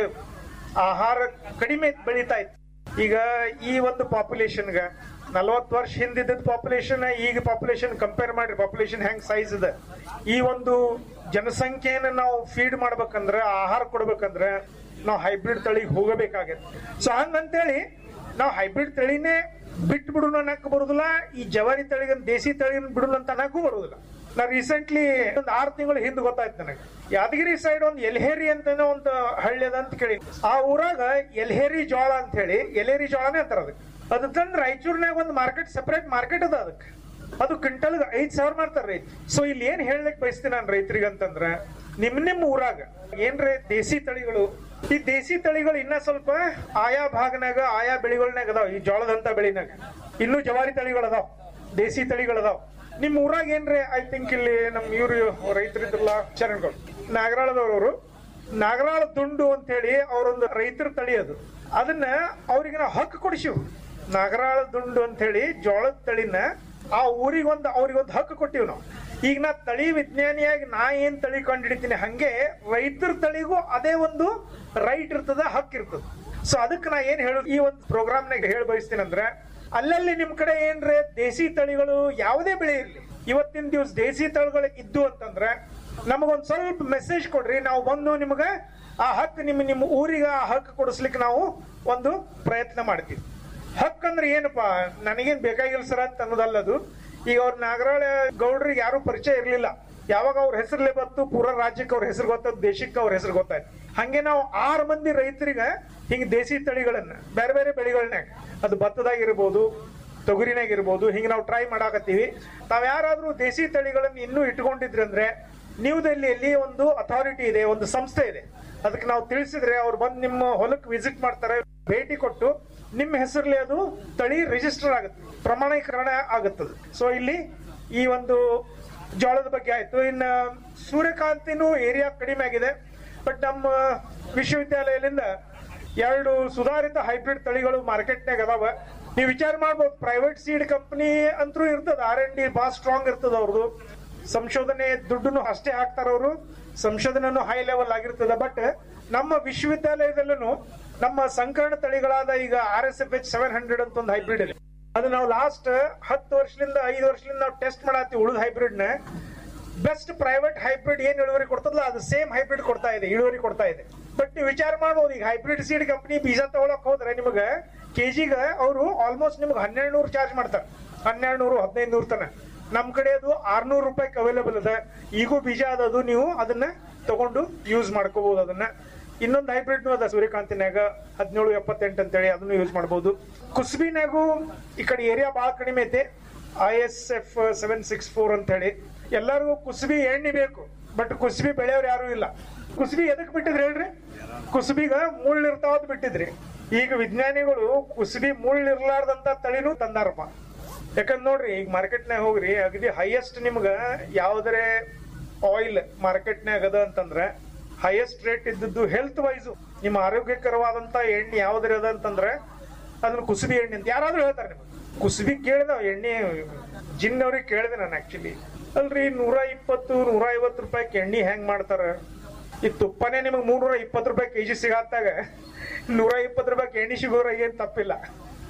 Speaker 8: ಆಹಾರ ಕಡಿಮೆ ಬೆಳೀತಾ ಇತ್ತು ಈಗ ಈ ಒಂದು ಪಾಪ್ಯುಲೇಷನ್ಗ ನಲವತ್ತು ವರ್ಷ ಹಿಂದಿದ್ದ ಪಾಪ್ಯುಲೇಷನ್ ಈಗ ಪಾಪ್ಯುಲೇಷನ್ ಕಂಪೇರ್ ಮಾಡ್ರಿ ಪಾಪ್ಯುಲೇಷನ್ ಹೆಂಗ್ ಸೈಜ್ ಇದೆ ಈ ಒಂದು ಜನಸಂಖ್ಯೆನ ನಾವು ಫೀಡ್ ಮಾಡ್ಬೇಕಂದ್ರ ಆಹಾರ ಕೊಡ್ಬೇಕಂದ್ರ ನಾವು ಹೈಬ್ರಿಡ್ ತಳಿಗೆ ಹೋಗಬೇಕಾಗತ್ತೆ ಸೊ ಹಂಗಂತೇಳಿ ನಾವು ಹೈಬ್ರಿಡ್ ತಳಿನೇ ಬಿಟ್ಟು ಬಿಡೋಣ ಅನ್ನಕ್ ಬರುದಿಲ್ಲ ಈ ಜವಾರಿ ತಳಿಗ ದೇಸಿ ತಳಿ ಬಿಡೋಣ ಅಂತ ಅನ್ನಕ್ಕೂ ಬರುದಿಲ್ಲ ನಾ ರೀಸೆಂಟ್ಲಿ ಒಂದ್ ಆರು ತಿಂಗಳು ಹಿಂದ್ ಗೊತ್ತಾಯ್ತು ನನಗೆ ಯಾದಗಿರಿ ಸೈಡ್ ಒಂದ್ ಎಲ್ಹೇರಿ ಅಂತ ಒಂದು ಹಳ್ಳಿ ಅದ ಅಂತ ಕೇಳಿ ಆ ಊರಾಗ ಎಲ್ಹೇರಿ ಜೋಳ ಅಂತ ಹೇಳಿ ಎಲೇರಿ ಜೋಳನೇ ಅಂತಾರ ಅದಕ್ಕೆ ಅದು ತಂದ್ ರಾಯಚೂರ್ನಾಗ ಒಂದು ಮಾರ್ಕೆಟ್ ಸೆಪರೇಟ್ ಮಾರ್ಕೆಟ್ ಅದ ಅದಕ್ಕೆ ಅದು ಕ್ವಿಂಟಲ್ ಐದ್ ಸಾವಿರ ಮಾಡ್ತಾರ ರೈತ ಸೊ ಇಲ್ಲಿ ಏನ್ ಹೇಳಕ್ ಬಯಸ್ತೀನಿ ನಾನು ರೈತರಿಗೆ ಅಂತಂದ್ರ ನಿಮ್ ನಿಮ್ ಊರಾಗ ಏನ್ರಿ ದೇಸಿ ತಳಿಗಳು ಈ ದೇಸಿ ತಳಿಗಳು ಇನ್ನ ಸ್ವಲ್ಪ ಆಯಾ ಭಾಗನಾಗ ಆಯಾ ಬೆಳಿಗಳನ್ಯಾಗ ಅದಾವ ಈ ಜೋಳದಂತ ಬೆಳಿನಾಗ ಇನ್ನೂ ಜವಾರಿ ತಳಿಗಳು ಅದಾವ ದೇಸಿ ತಳಿಗಳು ಅದಾವ ನಿಮ್ ಊರಾಗ ಏನ್ರಿ ಐ ಥಿಂಕ್ ಇಲ್ಲಿ ನಮ್ ಇವ್ರು ರೈತರಿದ್ರಲ್ಲ ಚರಣಗಳು ನಾಗರಾಳದವ್ರವರು ನಾಗರಾಳ ದುಂಡು ಅಂತ ಹೇಳಿ ಅವರೊಂದು ರೈತರ ತಳಿ ಅದು ಅದನ್ನ ಅವ್ರಿಗೆ ನಾವು ಹಕ್ಕು ಕೊಡಿಸಿವು ನಾಗರಾಳ ದುಂಡು ಅಂತ ಹೇಳಿ ಜೋಳದ ತಳಿನ ಆ ಊರಿಗೊಂದು ಅವ್ರಿಗೊಂದು ಹಕ್ಕು ಕೊಟ್ಟಿವಿ ನಾವು ಈಗ ನಾ ತಳಿ ವಿಜ್ಞಾನಿಯಾಗಿ ನಾ ಏನ್ ತಳಿ ಕಂಡಿಡಿತೀನಿ ಹಂಗೆ ರೈತರ ತಳಿಗೂ ಅದೇ ಒಂದು ರೈಟ್ ಇರ್ತದ ಹಕ್ಕು ಇರ್ತದ ಸೊ ಅದಕ್ಕೆ ನಾ ಏನ್ ಹೇಳು ಈ ಒಂದು ಪ್ರೋಗ್ರಾಮ್ನಾಗ ಹೇಳಿ ಬಯಸ್ತೀನಿ ಅಂದ್ರೆ ಅಲ್ಲಲ್ಲಿ ನಿಮ್ ಕಡೆ ಏನ್ರೆ ದೇಸಿ ತಳಿಗಳು ಯಾವುದೇ ಬೆಳೆ ಇರ್ಲಿ ಇವತ್ತಿನ ದಿವಸ ದೇಸಿ ತಳಿಗಳು ಇದ್ದು ಅಂತಂದ್ರೆ ನಮಗೊಂದ್ ಸ್ವಲ್ಪ ಮೆಸೇಜ್ ಕೊಡ್ರಿ ನಾವು ಬಂದು ನಿಮ್ಗ ಆ ಹಕ್ಕು ನಿಮ್ಮ ನಿಮ್ಮ ಊರಿಗೆ ಆ ಹಕ್ಕು ಕೊಡಿಸ್ಲಿಕ್ಕೆ ನಾವು ಒಂದು ಪ್ರಯತ್ನ ಮಾಡ್ತೀವಿ ಹಕ್ ಅಂದ್ರೆ ಏನಪ್ಪಾ ನನಗೇನ್ ಬೇಕಾಗಿಲ್ಲ ಸರ್ ಅಂತ ಅನ್ನೋದಲ್ಲದು ಈಗ ಅವ್ರ ನಾಗರಾಳ ಗೌಡ್ರಿಗೆ ಯಾರು ಪರಿಚಯ ಇರ್ಲಿಲ್ಲ ಯಾವಾಗ ಅವ್ರ ಹೆಸರಲ್ಲೇ ಬಂತು ಪೂರ ರಾಜ್ಯಕ್ಕೆ ಅವ್ರ ಹೆಸರು ಗೊತ್ತಾಯ್ತು ದೇಶಕ್ಕೆ ಅವ್ರ ಹೆಸರು ಗೊತ್ತಾಯ್ತು ಹಂಗೆ ನಾವು ಆರು ಮಂದಿ ರೈತರಿಗೆ ಹಿಂಗ್ ದೇಸಿ ತಳಿಗಳನ್ನ ಬೇರೆ ಬೇರೆ ಬೆಳೆಗಳನ್ಯಾಗ ಅದು ಭತ್ತದಾಗಿರ್ಬೋದು ತೊಗರಿನಾಗಿರ್ಬೋದು ಹಿಂಗೆ ನಾವು ಟ್ರೈ ಮಾಡಾಕತ್ತೀವಿ ತಾವ್ ಯಾರಾದ್ರೂ ದೇಸಿ ತಳಿಗಳನ್ನ ಇನ್ನೂ ಇಟ್ಕೊಂಡಿದ್ರಿ ಅಂದ್ರೆ ನ್ಯೂ ದೆಹಲಿಯಲ್ಲಿ ಒಂದು ಅಥಾರಿಟಿ ಇದೆ ಒಂದು ಸಂಸ್ಥೆ ಇದೆ ಅದಕ್ಕೆ ನಾವು ತಿಳಿಸಿದ್ರೆ ಅವ್ರು ಬಂದು ನಿಮ್ಮ ಹೊಲಕ್ಕೆ ವಿಸಿಟ್ ಮಾಡ್ತಾರೆ ಭೇಟಿ ಕೊಟ್ಟು ನಿಮ್ಮ ಹೆಸರಲ್ಲಿ ಅದು ತಳಿ ರಿಜಿಸ್ಟರ್ ಆಗುತ್ತೆ ಪ್ರಮಾಣೀಕರಣ ಆಗುತ್ತದೆ ಸೊ ಇಲ್ಲಿ ಈ ಒಂದು ಜೋಳದ ಬಗ್ಗೆ ಆಯ್ತು ಇನ್ನು ಸೂರ್ಯಕಾಂತಿನೂ ಏರಿಯಾ ಕಡಿಮೆ ಆಗಿದೆ ಬಟ್ ನಮ್ಮ ವಿಶ್ವವಿದ್ಯಾಲಯದಿಂದ ಎರಡು ಸುಧಾರಿತ ಹೈಬ್ರಿಡ್ ತಳಿಗಳು ಮಾರ್ಕೆಟ್ನಾಗ ಅದಾವ ನೀವು ವಿಚಾರ ಮಾಡ್ಬೋದು ಪ್ರೈವೇಟ್ ಸೀಡ್ ಕಂಪನಿ ಅಂತೂ ಇರ್ತದ ಆರ್ ಎನ್ ಡಿ ಬಹಳ ಸ್ಟ್ರಾಂಗ್ ಇರ್ತದ ಅವ್ರದ್ದು ಸಂಶೋಧನೆ ದುಡ್ಡನ್ನು ಅಷ್ಟೇ ಹಾಕ್ತಾರ ಅವರು ಸಂಶೋಧನೆನೂ ಹೈ ಲೆವೆಲ್ ಆಗಿರ್ತದ ಬಟ್ ನಮ್ಮ ವಿಶ್ವವಿದ್ಯಾಲಯದಲ್ಲೂ ನಮ್ಮ ಸಂಕರಣ ತಳಿಗಳಾದ ಈಗ R S F H seven hundred ಅಂತ ಒಂದು ಹೈಬ್ರಿಡ್ ಇದೆ ಅದು ನಾವು ಲಾಸ್ಟ್ ಹತ್ತು ವರ್ಷದಿಂದ ಐದು ವರ್ಷದಿಂದ ನಾವು ಟೆಸ್ಟ್ ಮಾಡತ್ತೀವಿ ಉಳಿದ ಹೈಬ್ರಿಡ್ ನ ಬೆಸ್ಟ್ ಪ್ರೈವೇಟ್ ಹೈಬ್ರಿಡ್ ಏನ್ ಇಳುವರಿ ಕೊಡ್ತದಲ್ಲ ಅದು ಸೇಮ್ ಹೈಬ್ರಿಡ್ ಕೊಡ್ತಾ ಇದೆ ಇಳುವರಿ ಕೊಡ್ತಾ ಇದೆ ಬಟ್ ನೀವು ವಿಚಾರ ಮಾಡ್ಬೋದು ಈಗ ಹೈಬ್ರಿಡ್ ಸೀಡ್ ಕಂಪನಿ ಬೀಜ ತಗೊಳಕ್ ಹೋದ್ರೆ ನಿಮಗೆ ಕೆಜಿಗ ಅವರು ಆಲ್ಮೋಸ್ಟ್ ನಿಮ್ಗೆ ಹನ್ನೆರಡು ನೂರು ಚಾರ್ಜ್ ಮಾಡ್ತಾರೆ ಹನ್ನೆರಡು ನೂರು ಹದಿನೈದು ನೂರು ತನ ನಮ್ ಕಡೆ ಅದು ಆರ್ನೂರು ರೂಪಾಯಿಗೆ ಅವೈಲೇಬಲ್ ಅದ ಈಗೂ ಬೀಜ ಅದದು ನೀವು ಅದನ್ನ ತಗೊಂಡು ಯೂಸ್ ಮಾಡ್ಕೋಬಹುದು ಅದನ್ನ ಇನ್ನೊಂದು ಹೈಬ್ರಿಡ್ ಅದ ಸೂರ್ಯಕಾಂತಿನಾಗ ಹದಿನೇಳು ಎಪ್ಪತ್ತೆಂಟು ಅಂತೇಳಿ ಅದನ್ನು ಯೂಸ್ ಮಾಡಬಹುದು ಕುಸ್ಬಿನಾಗೂ ಈ ಕಡೆ ಏರಿಯಾ ಬಹಳ ಕಡಿಮೆ ಐತೆ I S F seven six four ಅಂತ ಹೇಳಿ ಎಲ್ಲರಿಗೂ ಕುಸ್ಬಿ ಎಣ್ಣೆ ಬೇಕು ಬಟ್ ಕುಸ್ಬಿ ಬೆಳೆಯೋರು ಯಾರು ಇಲ್ಲ ಕುಸ್ಬಿ ಎದಕ್ ಬಿಟ್ಟಿದ್ರಿ ಹೇಳ್ರಿ ಕುಸ್ಬಿಗ ಮುಳ್ಳು ಇರ್ತಾವ ಅಂತ ಬಿಟ್ಟಿದ್ರಿ ಈಗ ವಿಜ್ಞಾನಿಗಳು ಕುಸ್ಬಿ ಮುಳ್ಳು ಇರ್ಲಾರ್ದಂತ ತಳಿನೂ ತಂದಾರಪ್ಪ ಯಾಕಂದ್ ನೋಡ್ರಿ ಈಗ ಮಾರ್ಕೆಟ್ನಾಗ ಹೋಗ್ರಿ ಅಗದಿ ಹೈಯೆಸ್ಟ್ ನಿಮ್ಗ ಯಾವ್ದರೆ ಆಯಿಲ್ ಮಾರ್ಕೆಟ್ನಾಗ ಅದ ಅಂತಂದ್ರ ಹೈಯೆಸ್ಟ್ ರೇಟ್ ಇದ್ದದ್ದು ಹೆಲ್ತ್ ವೈಸು ನಿಮ್ಮ ಆರೋಗ್ಯಕರವಾದಂತ ಎಣ್ಣೆ ಯಾವ್ದ್ರ ಅದ ಅಂತಂದ್ರ ಅದನ್ನ ಕುಸುಬಿ ಎಣ್ಣೆ ಅಂತ ಯಾರಾದ್ರೂ ಹೇಳ್ತಾರೆ ನಿಮ್ಗೆ ಕುಸುಬಿ ಕೇಳಿದ ಎಣ್ಣೆ ಜಿನ್ ಅವ್ರಿಗೆ ಕೇಳಿದೆ ನಾನು ಆಕ್ಚುಲಿ ಅಲ್ರಿ ನೂರ ಇಪ್ಪತ್ತು ನೂರ ಐವತ್ತು ರೂಪಾಯಿ ಎಣ್ಣೆ ಹೆಂಗ್ ಮಾಡ್ತಾರ ಈ ತುಪ್ಪನೇ ನಿಮಗೆ ಮೂರ್ನೂರ ಇಪ್ಪತ್ತು ರೂಪಾಯಿ ಕೆಜಿ ಸಿಗತ್ತಾಗ ನೂರ ಇಪ್ಪತ್ತು ರೂಪಾಯಿ ಎಣ್ಣೆ ಸಿಗೋರ ಏನ್ ತಪ್ಪಿಲ್ಲ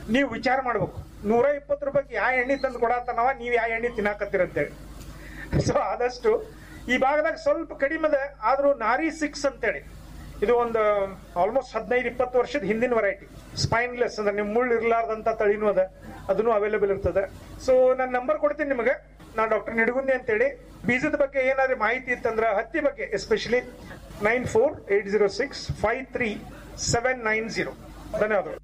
Speaker 8: ನೀವು ವಿಚಾರ ಮಾಡ್ಬೇಕು ನೂರ ಇಪ್ಪತ್ತು ರೂಪಾಯಿಗೆ ಯಾವ ಎಣ್ಣೆ ತಂದು ಕೊಡತ್ತನವ ನೀವು ಯಾವ ಎಣ್ಣೆ ತಿನ್ನಾಕತ್ತೀರ ಅಂತೇಳಿ ಸೊ ಆದಷ್ಟು ಈ ಭಾಗದಾಗ ಸ್ವಲ್ಪ ಕಡಿಮೆ ಅದ ಆದ್ರೂ ನಾರಿ ಸಿಕ್ಸ್ ಅಂತೇಳಿ ಇದು ಒಂದು ಆಲ್ಮೋಸ್ಟ್ ಹದಿನೈದು ಇಪ್ಪತ್ತು ವರ್ಷದ ಹಿಂದಿನ ವೆರೈಟಿ ಸ್ಪೈನ್ಲೆಸ್ ಅಂದ್ರೆ ನಿಮ್ ಮುಳ್ಳು ಇರ್ಲಾರ್ದಂತ ತಳಿನೂ ಅದ ಅದನ್ನು ಅವೈಲೇಬಲ್ ಇರ್ತದೆ ಸೊ ನಾನು ನಂಬರ್ ಕೊಡ್ತೀನಿ ನಿಮಗೆ ನಾ ಡಾಕ್ಟರ್ ನಿಡಗುಂದಿ ಅಂತೇಳಿ ಬೀಜದ ಬಗ್ಗೆ ಏನಾದ್ರು ಮಾಹಿತಿ ಇತ್ತಂದ್ರ ಹತ್ತಿ ಬಗ್ಗೆ especially nine four eight zero six five three seven nine zero ಧನ್ಯವಾದಗಳು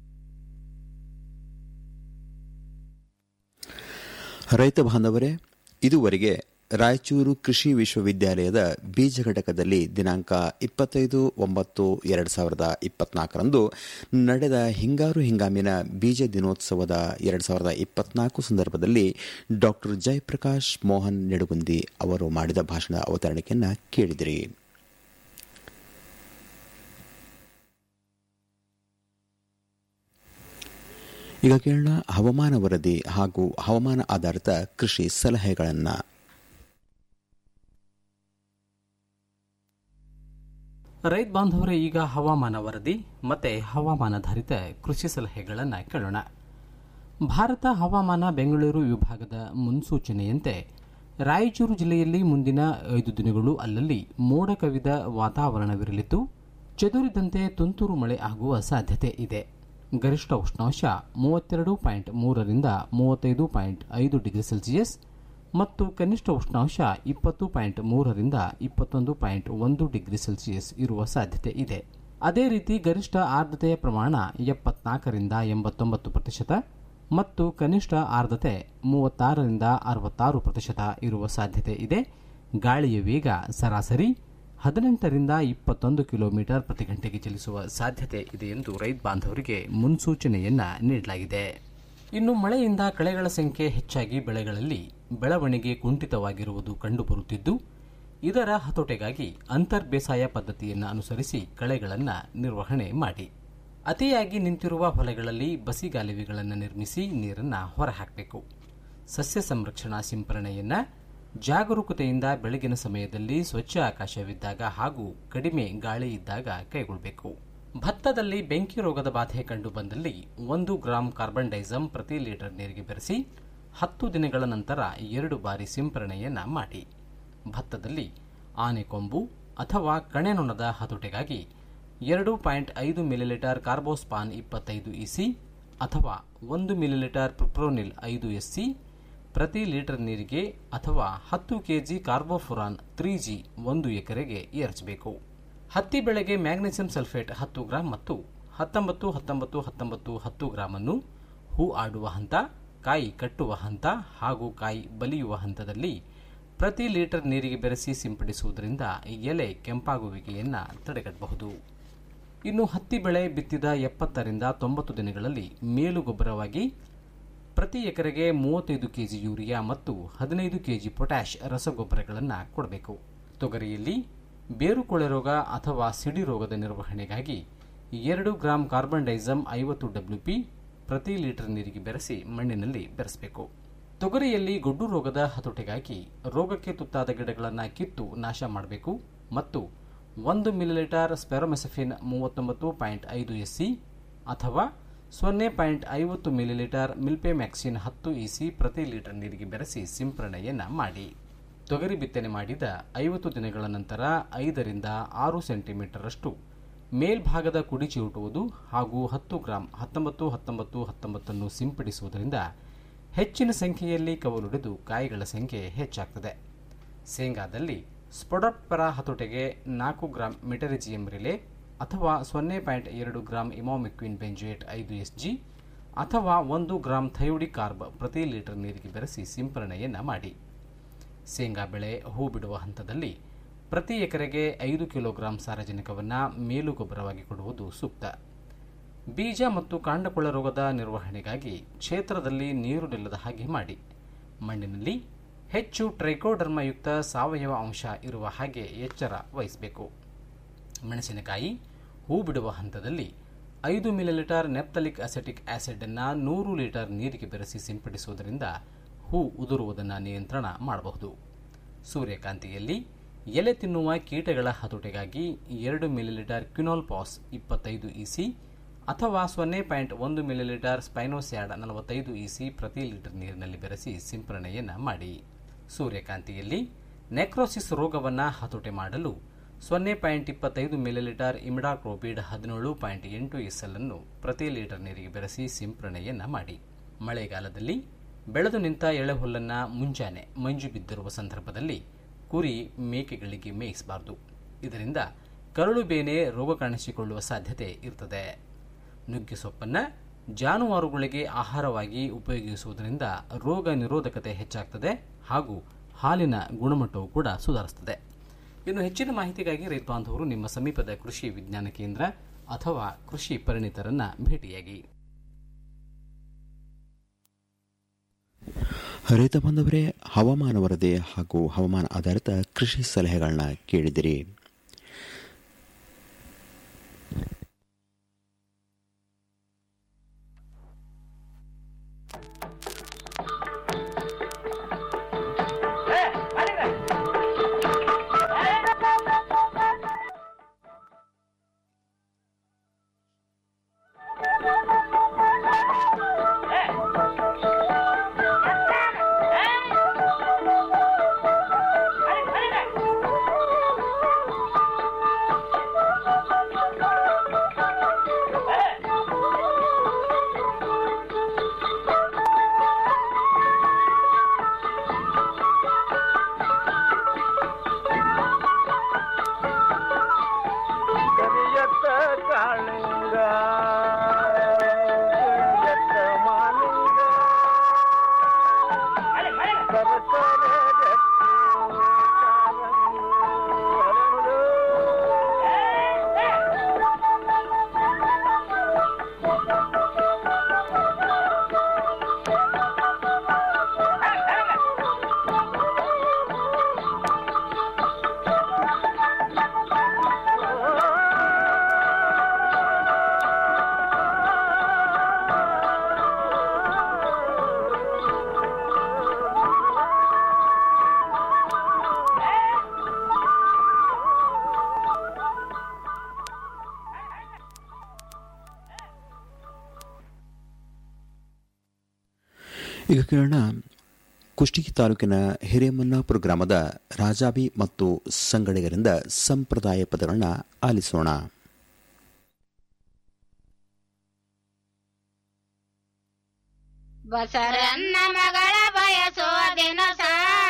Speaker 6: ರೈತ ಬಾಂಧವರೇ ಇದುವರೆಗೆ ರಾಯಚೂರು ಕೃಷಿ ವಿಶ್ವವಿದ್ಯಾಲಯದ ಬೀಜ ಘಟಕದಲ್ಲಿ ದಿನಾಂಕ ಇಪ್ಪತ್ತೈದು ಒಂಬತ್ತು ಎರಡು ಸಾವಿರದ ಇಪ್ಪತ್ನಾಲ್ಕರಂದು ನಡೆದ ಹಿಂಗಾರು ಹಿಂಗಾಮಿನ ಬೀಜ ದಿನೋತ್ಸವದ ಎರಡು ಸಾವಿರದ ಇಪ್ಪತ್ನಾಲ್ಕು ಸಂದರ್ಭದಲ್ಲಿ ಡಾಕ್ಟರ್ ಜಯಪ್ರಕಾಶ್ ಮೋಹನ್ ನೆಡುಗುಂದಿ ಅವರು ಮಾಡಿದ ಭಾಷಣ ಅವತರಣಿಕೆಯನ್ನು ಕೇಳಿದಿರಿ ಈಗ ಕೇಳೋಣ ಹವಾಮಾನ ವರದಿ ಹಾಗೂ ಹವಾಮಾನ ಆಧಾರಿತ ಕೃಷಿ ಸಲಹೆಗಳನ್ನು
Speaker 1: ರೈತ ಬಾಂಧವರೇ ಈಗ ಹವಾಮಾನ ವರದಿ ಮತ್ತೆ ಹವಾಮಾನಾಧಾರಿತ ಕೃಷಿ ಸಲಹೆಗಳನ್ನು ಕೇಳೋಣ ಭಾರತ ಹವಾಮಾನ ಬೆಂಗಳೂರು ವಿಭಾಗದ ಮುನ್ಸೂಚನೆಯಂತೆ ರಾಯಚೂರು ಜಿಲ್ಲೆಯಲ್ಲಿ ಮುಂದಿನ ಐದು ದಿನಗಳು ಅಲ್ಲಲ್ಲಿ ಮೋಡ ಕವಿದ ವಾತಾವರಣವಿರಲಿದ್ದು ಚದುರಿದಂತೆ ತುಂತುರು ಮಳೆ ಆಗುವ ಸಾಧ್ಯತೆ ಇದೆ ಗರಿಷ್ಠ ಉಷ್ಣಾಂಶ ಮೂವತ್ತೆರಡು ಪಾಯಿಂಟ್ ಮೂರರಿಂದ ಮೂವತ್ತೈದು ಪಾಯಿಂಟ್ ಐದು ಡಿಗ್ರಿ ಸೆಲ್ಸಿಯಸ್ ಮತ್ತು ಕನಿಷ್ಠ ಉಷ್ಣಾಂಶ ಇಪ್ಪತ್ತು ಪಾಯಿಂಟ್ ಮೂರರಿಂದ ಇಪ್ಪತ್ತೊಂದು ಪಾಯಿಂಟ್ ಒಂದು ಡಿಗ್ರಿ ಸೆಲ್ಸಿಯಸ್ ಇರುವ ಸಾಧ್ಯತೆ ಇದೆ ಅದೇ ರೀತಿ ಗರಿಷ್ಠ ಆರ್ದ್ರತೆಯ ಪ್ರಮಾಣ ಎಪ್ಪತ್ನಾಲ್ಕರಿಂದ ಎಂಬತ್ತೊಂಬತ್ತು ಪ್ರತಿಶತ ಮತ್ತು ಕನಿಷ್ಠ ಆರ್ದ್ರತೆ ಮೂವತ್ತಾರರಿಂದ ಅರವತ್ತಾರು ಪ್ರತಿಶತ ಇರುವ ಸಾಧ್ಯತೆ ಇದೆ ಗಾಳಿಯ ವೇಗ ಸರಾಸರಿ ಹದಿನೆಂಟರಿಂದ ಇಪ್ಪತ್ತೊಂದು ಕಿಲೋಮೀಟರ್ ಪ್ರತಿ ಗಂಟೆಗೆ ಚಲಿಸುವ ಸಾಧ್ಯತೆ ಇದೆ ಎಂದು ರೈತ ಬಾಂಧವರಿಗೆ ಮುನ್ಸೂಚನೆಯನ್ನ ನೀಡಲಾಗಿದೆ ಇನ್ನು ಮಳೆಯಿಂದ ಕಳೆಗಳ ಸಂಖ್ಯೆ ಹೆಚ್ಚಾಗಿ ಬೆಳೆಗಳಲ್ಲಿ ಬೆಳವಣಿಗೆ ಕುಂಠಿತವಾಗಿರುವುದು ಕಂಡುಬರುತ್ತಿದ್ದು ಇದರ ಹತೋಟೆಗಾಗಿ ಅಂತರ್ ಬೇಸಾಯ ಪದ್ಧತಿಯನ್ನು ಅನುಸರಿಸಿ ಕಳೆಗಳನ್ನು ನಿರ್ವಹಣೆ ಮಾಡಿ ಅತಿಯಾಗಿ ನಿಂತಿರುವ ಹೊಲಗಳಲ್ಲಿ ಬಸಿಗಾಲುವೆಗಳನ್ನು ನಿರ್ಮಿಸಿ ನೀರನ್ನು ಹೊರಹಾಕಬೇಕು ಸಸ್ಯ ಸಂರಕ್ಷಣಾ ಸಿಂಪರಣೆಯನ್ನ ಜಾಗರೂಕತೆಯಿಂದ ಬೆಳಗಿನ ಸಮಯದಲ್ಲಿ ಸ್ವಚ್ಛ ಆಕಾಶವಿದ್ದಾಗ ಹಾಗೂ ಕಡಿಮೆ ಗಾಳಿ ಇದ್ದಾಗ ಕೈಗೊಳ್ಳಬೇಕು ಭತ್ತದಲ್ಲಿ ಬೆಂಕಿ ರೋಗದ ಬಾಧೆ ಕಂಡು ಬಂದಲ್ಲಿ ಒಂದು ಗ್ರಾಂ ಕಾರ್ಬನ್ ಡೈಸಮ್ ಪ್ರತಿ ಲೀಟರ್ ನೀರಿಗೆ ಬೆರೆಸಿ ಹತ್ತು ದಿನಗಳ ನಂತರ ಎರಡು ಬಾರಿ ಸಿಂಪರಣೆಯನ್ನ ಮಾಡಿ ಭತ್ತದಲ್ಲಿ ಆನೆಕೊಂಬು ಅಥವಾ ಕಣೆನೊಣದ ಹತೋಟೆಗಾಗಿ ಎರಡು ಪಾಯಿಂಟ್ ಐದು ಮಿಲಿಲೀಟರ್ ಕಾರ್ಬೋಸ್ಪಾನ್ ಇಪ್ಪತ್ತೈದು ಇಸಿ ಅಥವಾ ಒಂದು ಮಿಲಿಲೀಟರ್ ಪ್ರಿಪ್ರೋನಿಲ್ ಐದು ಎಸ್ಸಿ ಪ್ರತಿ ಲೀಟರ್ ನೀರಿಗೆ ಅಥವಾ ಹತ್ತು ಕೆಜಿ ಕಾರ್ಬೋಫುರಾನ್ ತ್ರೀ ಜಿ ಒಂದು ಎಕರೆಗೆ ಏರಿಸಬೇಕು ಹತ್ತಿ ಬೆಳೆಗೆ ಮ್ಯಾಗ್ನೆಸಿಯಂ ಸಲ್ಫೇಟ್ ಹತ್ತು ಗ್ರಾಂ ಮತ್ತು ಹತ್ತೊಂಬತ್ತು ಹತ್ತೊಂಬತ್ತು ಹತ್ತೊಂಬತ್ತು ಹತ್ತು ಗ್ರಾಂ ಅನ್ನು ಹೂ ಆಡುವ ಹಂತ ಕಾಯಿ ಕಟ್ಟುವ ಹಂತ ಹಾಗೂ ಕಾಯಿ ಬಲಿಯುವ ಹಂತದಲ್ಲಿ ಪ್ರತಿ ಲೀಟರ್ ನೀರಿಗೆ ಬೆರೆಸಿ ಸಿಂಪಡಿಸುವುದರಿಂದ ಎಲೆ ಕೆಂಪಾಗುವಿಕೆಯನ್ನು ತಡೆಗಟ್ಟಬಹುದು ಇನ್ನು ಹತ್ತಿ ಬೆಳೆ ಬಿತ್ತಿದ ಎಪ್ಪತ್ತರಿಂದ ತೊಂಬತ್ತು ದಿನಗಳಲ್ಲಿ ಮೇಲು ಗೊಬ್ಬರವಾಗಿ ಪ್ರತಿ ಎಕರೆಗೆ ಮೂವತ್ತೈದು ಕೆಜಿ ಯೂರಿಯಾ ಮತ್ತು ಹದಿನೈದು ಕೆಜಿ ಪೊಟ್ಯಾಷ್ ರಸಗೊಬ್ಬರಗಳನ್ನು ಕೊಡಬೇಕು ತೊಗರಿಯಲ್ಲಿ ಬೇರುಕೊಳೆ ರೋಗ ಅಥವಾ ಸಿಡಿ ರೋಗದ ನಿರ್ವಹಣೆಗಾಗಿ ಎರಡು ಗ್ರಾಂ ಕಾರ್ಬನ್ ಡೈಸಮ್ ಐವತ್ತು ಡಬ್ಲ್ಯೂಪಿ ಪ್ರತಿ ಲೀಟರ್ ನೀರಿಗೆ ಬೆರೆಸಿ ಮಣ್ಣಿನಲ್ಲಿ ಬೆರೆಸಬೇಕು ತೊಗರಿಯಲ್ಲಿ ಗೊಡ್ಡು ರೋಗದ ಹತೋಟಿಗಾಗಿ ರೋಗಕ್ಕೆ ತುತ್ತಾದ ಗಿಡಗಳನ್ನು ಕಿತ್ತು ನಾಶ ಮಾಡಬೇಕು ಮತ್ತು ಒಂದು ಮಿಲಿಲೀಟರ್ ಸ್ಪೆರೋಮೆಸಫಿನ್ ಮೂವತ್ತೊಂಬತ್ತು ಪಾಯಿಂಟ್ ಐದು ಎಸ್ಸಿ ಅಥವಾ ಸೊನ್ನೆ ಪಾಯಿಂಟ್ ಐವತ್ತು ಮಿಲಿಲೀಟರ್ ಮಿಲ್ಪೆಮ್ಯಾಕ್ಸಿನ್ ಹತ್ತು ಇಸಿ ಪ್ರತಿ ಲೀಟರ್ ನೀರಿಗೆ ಬೆರೆಸಿ ಸಿಂಪರಣೆಯನ್ನು ಮಾಡಿ ತೊಗರಿ ಬಿತ್ತನೆ ಮಾಡಿದ ಐವತ್ತು ದಿನಗಳ ನಂತರ ಐದರಿಂದ ಆರು ಸೆಂಟಿಮೀಟರ್ ಅಷ್ಟು ಮೇಲ್ಭಾಗದ ಕುಡಿ ಚಿವುಟುವುದು ಹಾಗೂ ಹತ್ತು ಗ್ರಾಂ ಹತ್ತೊಂಬತ್ತು ಹತ್ತೊಂಬತ್ತು ಹತ್ತೊಂಬತ್ತನ್ನು ಸಿಂಪಡಿಸುವುದರಿಂದ ಹೆಚ್ಚಿನ ಸಂಖ್ಯೆಯಲ್ಲಿ ಕವಲುಡಿದು ಕಾಯಿಗಳ ಸಂಖ್ಯೆ ಹೆಚ್ಚಾಗ್ತದೆ ಶೇಂಗಾದಲ್ಲಿ ಸ್ಪೊಡಾಟ್ಪರ ಹತೋಟೆಗೆ ನಾಲ್ಕು ಗ್ರಾಂ ಮೆಟರಿಜಿಯಂ ರಿಲೆ ಅಥವಾ ಸೊನ್ನೆ ಪಾಯಿಂಟ್ ಎರಡು ಗ್ರಾಂ ಇಮಾಮಿಕ್ವಿನ್ ಬೆಂಜುಯೇಟ್ ಐದು ಎಸ್ ಜಿ ಅಥವಾ ಒಂದು ಗ್ರಾಂ ಥೈಯೋಡಿ ಕಾರ್ಬ್ ಪ್ರತಿ ಲೀಟರ್ ನೀರಿಗೆ ಬೆರೆಸಿ ಸಿಂಪರಣೆಯನ್ನು ಮಾಡಿ ಶೇಂಗಾ ಬೆಳೆ ಹೂ ಬಿಡುವ ಹಂತದಲ್ಲಿ ಪ್ರತಿ ಎಕರೆಗೆ ಐದು ಕಿಲೋಗ್ರಾಂ ಸಾರಜನಕವನ್ನು ಮೇಲು ಗೊಬ್ಬರವಾಗಿ ಕೊಡುವುದು ಸೂಕ್ತ ಬೀಜ ಮತ್ತು ಕಾಂಡಕೊಳ ರೋಗದ ನಿರ್ವಹಣೆಗಾಗಿ ಕ್ಷೇತ್ರದಲ್ಲಿ ನೀರು ನಿಲ್ಲದ ಹಾಗೆ ಮಾಡಿ ಮಣ್ಣಿನಲ್ಲಿ ಹೆಚ್ಚು ಟ್ರೈಕೋಡರ್ಮಯುಕ್ತ ಸಾವಯವ ಅಂಶ ಇರುವ ಹಾಗೆ ಎಚ್ಚರ ವಹಿಸಬೇಕು ಮೆಣಸಿನಕಾಯಿ ಹೂ ಬಿಡುವ ಹಂತದಲ್ಲಿ ಐದು ಮಿಲಿಲೀಟರ್ ನೆಪ್ತಲಿಕ್ ಅಸೆಟಿಕ್ ಆಸಿಡ್ ಅನ್ನು ನೂರು ಲೀಟರ್ ನೀರಿಗೆ ಬೆರೆಸಿ ಸಿಂಪಡಿಸುವುದರಿಂದ ಹೂ ಉದುರುವುದನ್ನು ನಿಯಂತ್ರಣ ಮಾಡಬಹುದು ಸೂರ್ಯಕಾಂತಿಯಲ್ಲಿ ಎಲೆ ತಿನ್ನುವ ಕೀಟಗಳ ಹತೋಟಿಗಾಗಿ ಎರಡು ಮಿಲಿಲೀಟರ್ ಕ್ವಿನೋಲ್ ಪಾಸ್ ಇಪ್ಪತ್ತೈದು ಇಸಿ ಅಥವಾ ಸೊನ್ನೆ ಪಾಯಿಂಟ್ ಒಂದು ಮಿಲಿಲೀಟರ್ ಸ್ಪೈನೋಸ್ಯಾಡ್ ನಲವತ್ತೈದು ಇಸಿ ಪ್ರತಿ ಲೀಟರ್ ನೀರಿನಲ್ಲಿ ಬೆರೆಸಿ ಸಿಂಪರಣೆಯನ್ನು ಮಾಡಿ ಸೂರ್ಯಕಾಂತಿಯಲ್ಲಿ ನೆಕ್ರೋಸಿಸ್ ರೋಗವನ್ನು ಹತೋಟಿ ಮಾಡಲು ಸೊನ್ನೆ ಪಾಯಿಂಟ್ ಇಪ್ಪತ್ತೈದು ಮಿಲಿಲೀಟರ್ ಇಮಿಡಾಕ್ರೋಪಿಡ್ ಹದಿನೇಳು ಪಾಯಿಂಟ್ ಎಂಟು ಎಸ್ಎಲ್ ಅನ್ನು ಪ್ರತಿ ಲೀಟರ್ ನೀರಿಗೆ ಬೆರೆಸಿ ಸಿಂಪರಣೆಯನ್ನು ಮಾಡಿ ಮಳೆಗಾಲದಲ್ಲಿ ಬೆಳೆದು ನಿಂತ ಎಳೆಹುಲ್ಲನ್ನು ಮುಂಜಾನೆ ಮಂಜು ಬಿದ್ದಿರುವ ಸಂದರ್ಭದಲ್ಲಿ ಕುರಿ ಮೇಕೆಗಳಿಗೆ ಮೇಯಿಸಬಾರದು ಇದರಿಂದ ಕರಳು ಬೇನೆ ರೋಗ ಕಾಣಿಸಿಕೊಳ್ಳುವ ಸಾಧ್ಯತೆ ಇರ್ತದೆ ನುಗ್ಗೆ ಸೊಪ್ಪನ್ನು ಜಾನುವಾರುಗಳಿಗೆ ಆಹಾರವಾಗಿ ಉಪಯೋಗಿಸುವುದರಿಂದ ರೋಗ ನಿರೋಧಕತೆ ಹೆಚ್ಚಾಗ್ತದೆ ಹಾಗೂ ಹಾಲಿನ ಗುಣಮಟ್ಟವು ಕೂಡ ಸುಧಾರಿಸ್ತದೆ ಇನ್ನು ಹೆಚ್ಚಿನ ಮಾಹಿತಿಗಾಗಿ ರೈತ ಬಾಂಧವರು ನಿಮ್ಮ ಸಮೀಪದ ಕೃಷಿ ವಿಜ್ಞಾನ ಕೇಂದ್ರ ಅಥವಾ ಕೃಷಿ ಪರಿಣಿತರನ್ನ ಭೇಟಿಯಾಗಿ
Speaker 6: ರೈತ ಬಾಂಧವರೇ ಹವಾಮಾನ ವರದಿ ಹಾಗೂ ಹವಾಮಾನ ಆಧಾರಿತ ಕೃಷಿ ಸಲಹೆಗಳನ್ನ ಕೇಳಿದಿರಿ
Speaker 7: ಕರಿಯತ್ತ ಕಾಳಿಂಗ ಕರಿಯತ್ತ ಮಾಲಿಂಗ ಸರಸರ ಗಟ್ಟಿ ಕಾಲಂಗಿ ಹರಳು.
Speaker 6: ಈಗ ಕೇಳೋಣ ಕುಷ್ಟಗಿ ತಾಲೂಕಿನ ಹಿರೇಮನ್ನಾಪುರ ಗ್ರಾಮದ ರಾಜಾಬಿ ಮತ್ತು ಸಂಗಡಿಗರಿಂದ ಸಂಪ್ರದಾಯ ಪದಗಳನ್ನ ಆಲಿಸೋಣ
Speaker 9: ಬಸರನ್ನ ಮಗಳ ಬಯಸುವ ದಿನಸ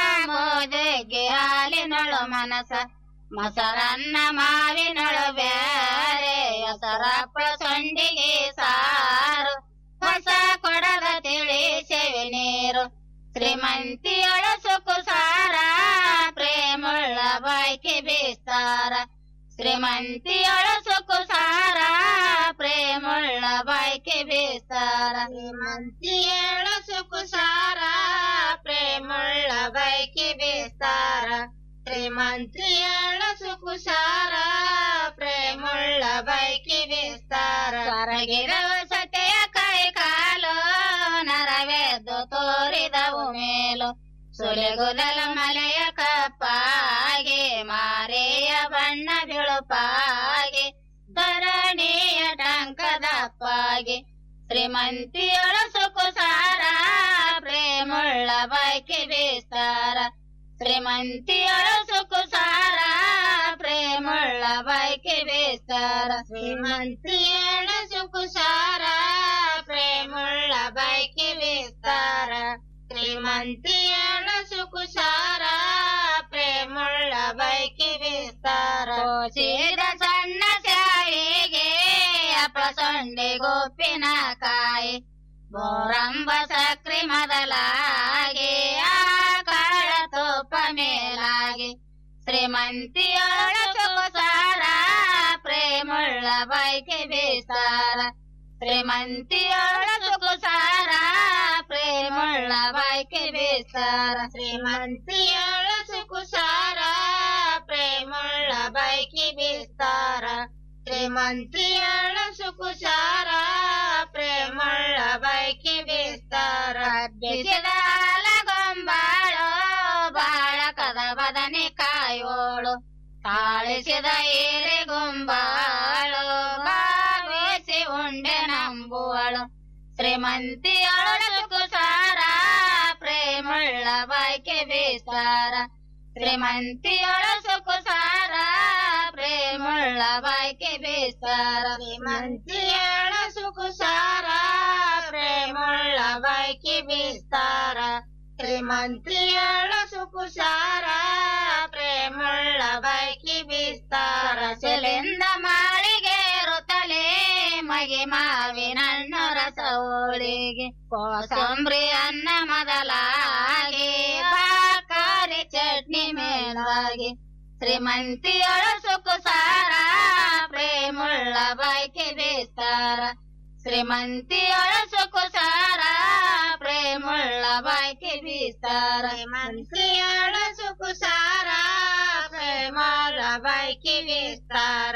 Speaker 9: ಮೋದೆಗೆ ಹಾಲಿನೊಳು ಮನಸ ಮೊಸರನ್ನ ಮಾವಿನೊಳು ಬ್ಯಾರೆ ಹೆಸರಪ್ಪಳ ಸೊಂಡಿಗೆ ಸಾರು ಹೊಸ ಕೊಡದ ತಿಳಿಸೆವೆ ನೀರು ಶ್ರೀಮಂತಿಯೊಳ ಸುಕು ಸಾರ ಪ್ರೇಮುಳ್ಳ ಬಾಯ್ಕೆ ಬೀಸ್ತಾರ ಶ್ರೀಮಂತಿಯೊಳ ಸುಕು ಸಾರ ಪ್ರೇಮುಳ್ಳ ಬಾಯ್ಕೆ ಬೀಸ್ತಾರ ಶ್ರೀಮಂತಿಯೊಳ ಸುಕು ಸಾರ ಪ್ರೇಮುಳ್ಳ ಬಾಯ್ಕೆ ಬೀಸ್ತಾರ ಶ್ರೀಮಂತಿಯೊಳ ಸುಕು ಸಾರ ಪ್ರೇಮುಳ್ಳ ಬಾಯ್ಕೆ ಬೀಸ್ತಾರ ಸರಗಿರವ ಸತೆಯ ಕೈ ಕಾಲು ನರವೆದ್ದು ತೋರಿದವು ಮೇಲು ಸುಲೆಗುದಲ ಮಲೆಯ ಕಪ್ಪಾಗಿ ಮಾರೆಯ ಬಣ್ಣ ಬಿಳುಪಾಗಿ ಧರಣಿಯ ಟಂಕದಪ್ಪಾಗಿ ಶ್ರೀಮಂತಿಯೊಳ ಸುಕುಸಾರ ಪ್ರೇಮುಳ್ಳ ಬಾಯ್ಕೆ ಬೀಸ್ತಾರ ಶ್ರೀಮಂತಿಯೊಳ ಸುಕುಸಾರ ಪ್ರೇಮುಳ್ಳ ಬಾಯ್ಕೆ ಬೀಸ್ತಾರ ಶ್ರೀಮಂತಿಯೊಳ ಸುಕುಸಾರ ಪ್ರೇಮುಳ್ಳ ಬಾಯ್ಕೆ ಬೀಸ್ತಾರ ಶ್ರೀಮಂತಿಯೊಳ ಸುಕುಸಾರ ಪ್ರೇಮುಳ್ಳ ಬೈಕಿ ಬೀಸ್ತಾರ ಕೋಸಿದ ಸಣ್ಣ ಶಾವಿಗೆ ಅಪ್ಪ ಸೊಂಡೆ ಗೋಪಿನ ಕಾಯಿ ಬೋರಂಬ ಸಕ್ರಿ ಮೊದಲಾಗಿ ಆ ಕಾಳ ತುಪ್ಪ ಮೇಲಾಗಿ ಶ್ರೀಮಂತಿಯೊಳ ಸುಕುಸಾರ ಪ್ರೇಮುಳ್ಳ ಬೈಕಿ ಬೀಸ್ತಾರ ಶ್ರೀಮಂತಿಯೊಳ ಸುಕುಸಾರ ಪ್ರೇಮುಳ್ಳ ಬಾಯ್ಕೆ ಬೇಸಾರ ಶ್ರೀಮಂತಿಯೊಳ ಸುಕುಸಾರ ಪ್ರೇಮುಳ್ಳ ಬಾಯ್ಕೆ ಬೇಸ್ತಾರ ಶ್ರೀಮಂತಿಯೊಳ ಸುಕುಸಾರ ಪ್ರೇಮುಳ್ಳ ಬಾಯ್ಕೆ ಬೇಸ್ತಾರ ಬಿಸಿದ ಗೊಂಬಾಳು ಬಾಳಕದ ಬದನೆ ಕಾಯೋಳು ತಾಳಿಸಿದ ಏರೆ ಗೊಂಬಾಳು ಭಾವಿಸಿ ಉಂಡೆ ಶ್ರೀಮಂತಿಯೊಳ ಕುಸಾರ ಪ್ರೇಮುಳ್ಳ ಬಾಯ್ಕೆ ಬೇಸ್ತಾರ ಶ್ರೀಮಂತಿಯೊಳ ಸುಕುಸಾರ ಪ್ರೇಮುಳ್ಳ ಬಾಯ್ಕೆ ಬೇಸ್ತಾರ ಶ್ರೀಮಂತಿಯೊಳ ಸುಕುಸಾರ ಪ್ರೇಮುಳ್ಳ ಬಾಯ್ಕೆ ಬೇಸ್ತಾರ ಶ್ರೀಮಂತಿಯೊಳ ಸುಕುಸಾರ ಪ್ರೇಮುಳ್ಳ ಬಾಯ್ಕೆ ಬೀಸ್ತಾರ ಸೆಲೆಂದ ಮಾಳಿಗೆ ರುತಲೆ ಮಗೆ ಮಾವಿನಣ್ಣ ರಸೋಳಿಗೆ ಕೋಸಂಬರಿ ಅನ್ನ ಮೊದಲಾಗಿ ಬಾಕಾರಿ ಚಟ್ನಿ ಮೇಲಾಗಿ ಶ್ರೀಮಂತಿಯೊಳ ಸುಕುಸಾರ ಪ್ರೇಮುಳ್ಳ ಬಾಯ್ಕೆ ಬೇಸ್ತಾರ ಶ್ರೀಮಂತಿಯೊಳ ಸುಕುಸಾರ ಪ್ರೇಮುಳ್ಳ ಬಾಯ್ಕೆ ಬೀಸ್ತಾರ ಶ್ರೀಮಂತಿಯೊಳ ಸುಕುಸಾರ ಪ್ರೇಮುಳ್ಳ ಬಾಯ್ಕೆ ಬೀಸ್ತಾರ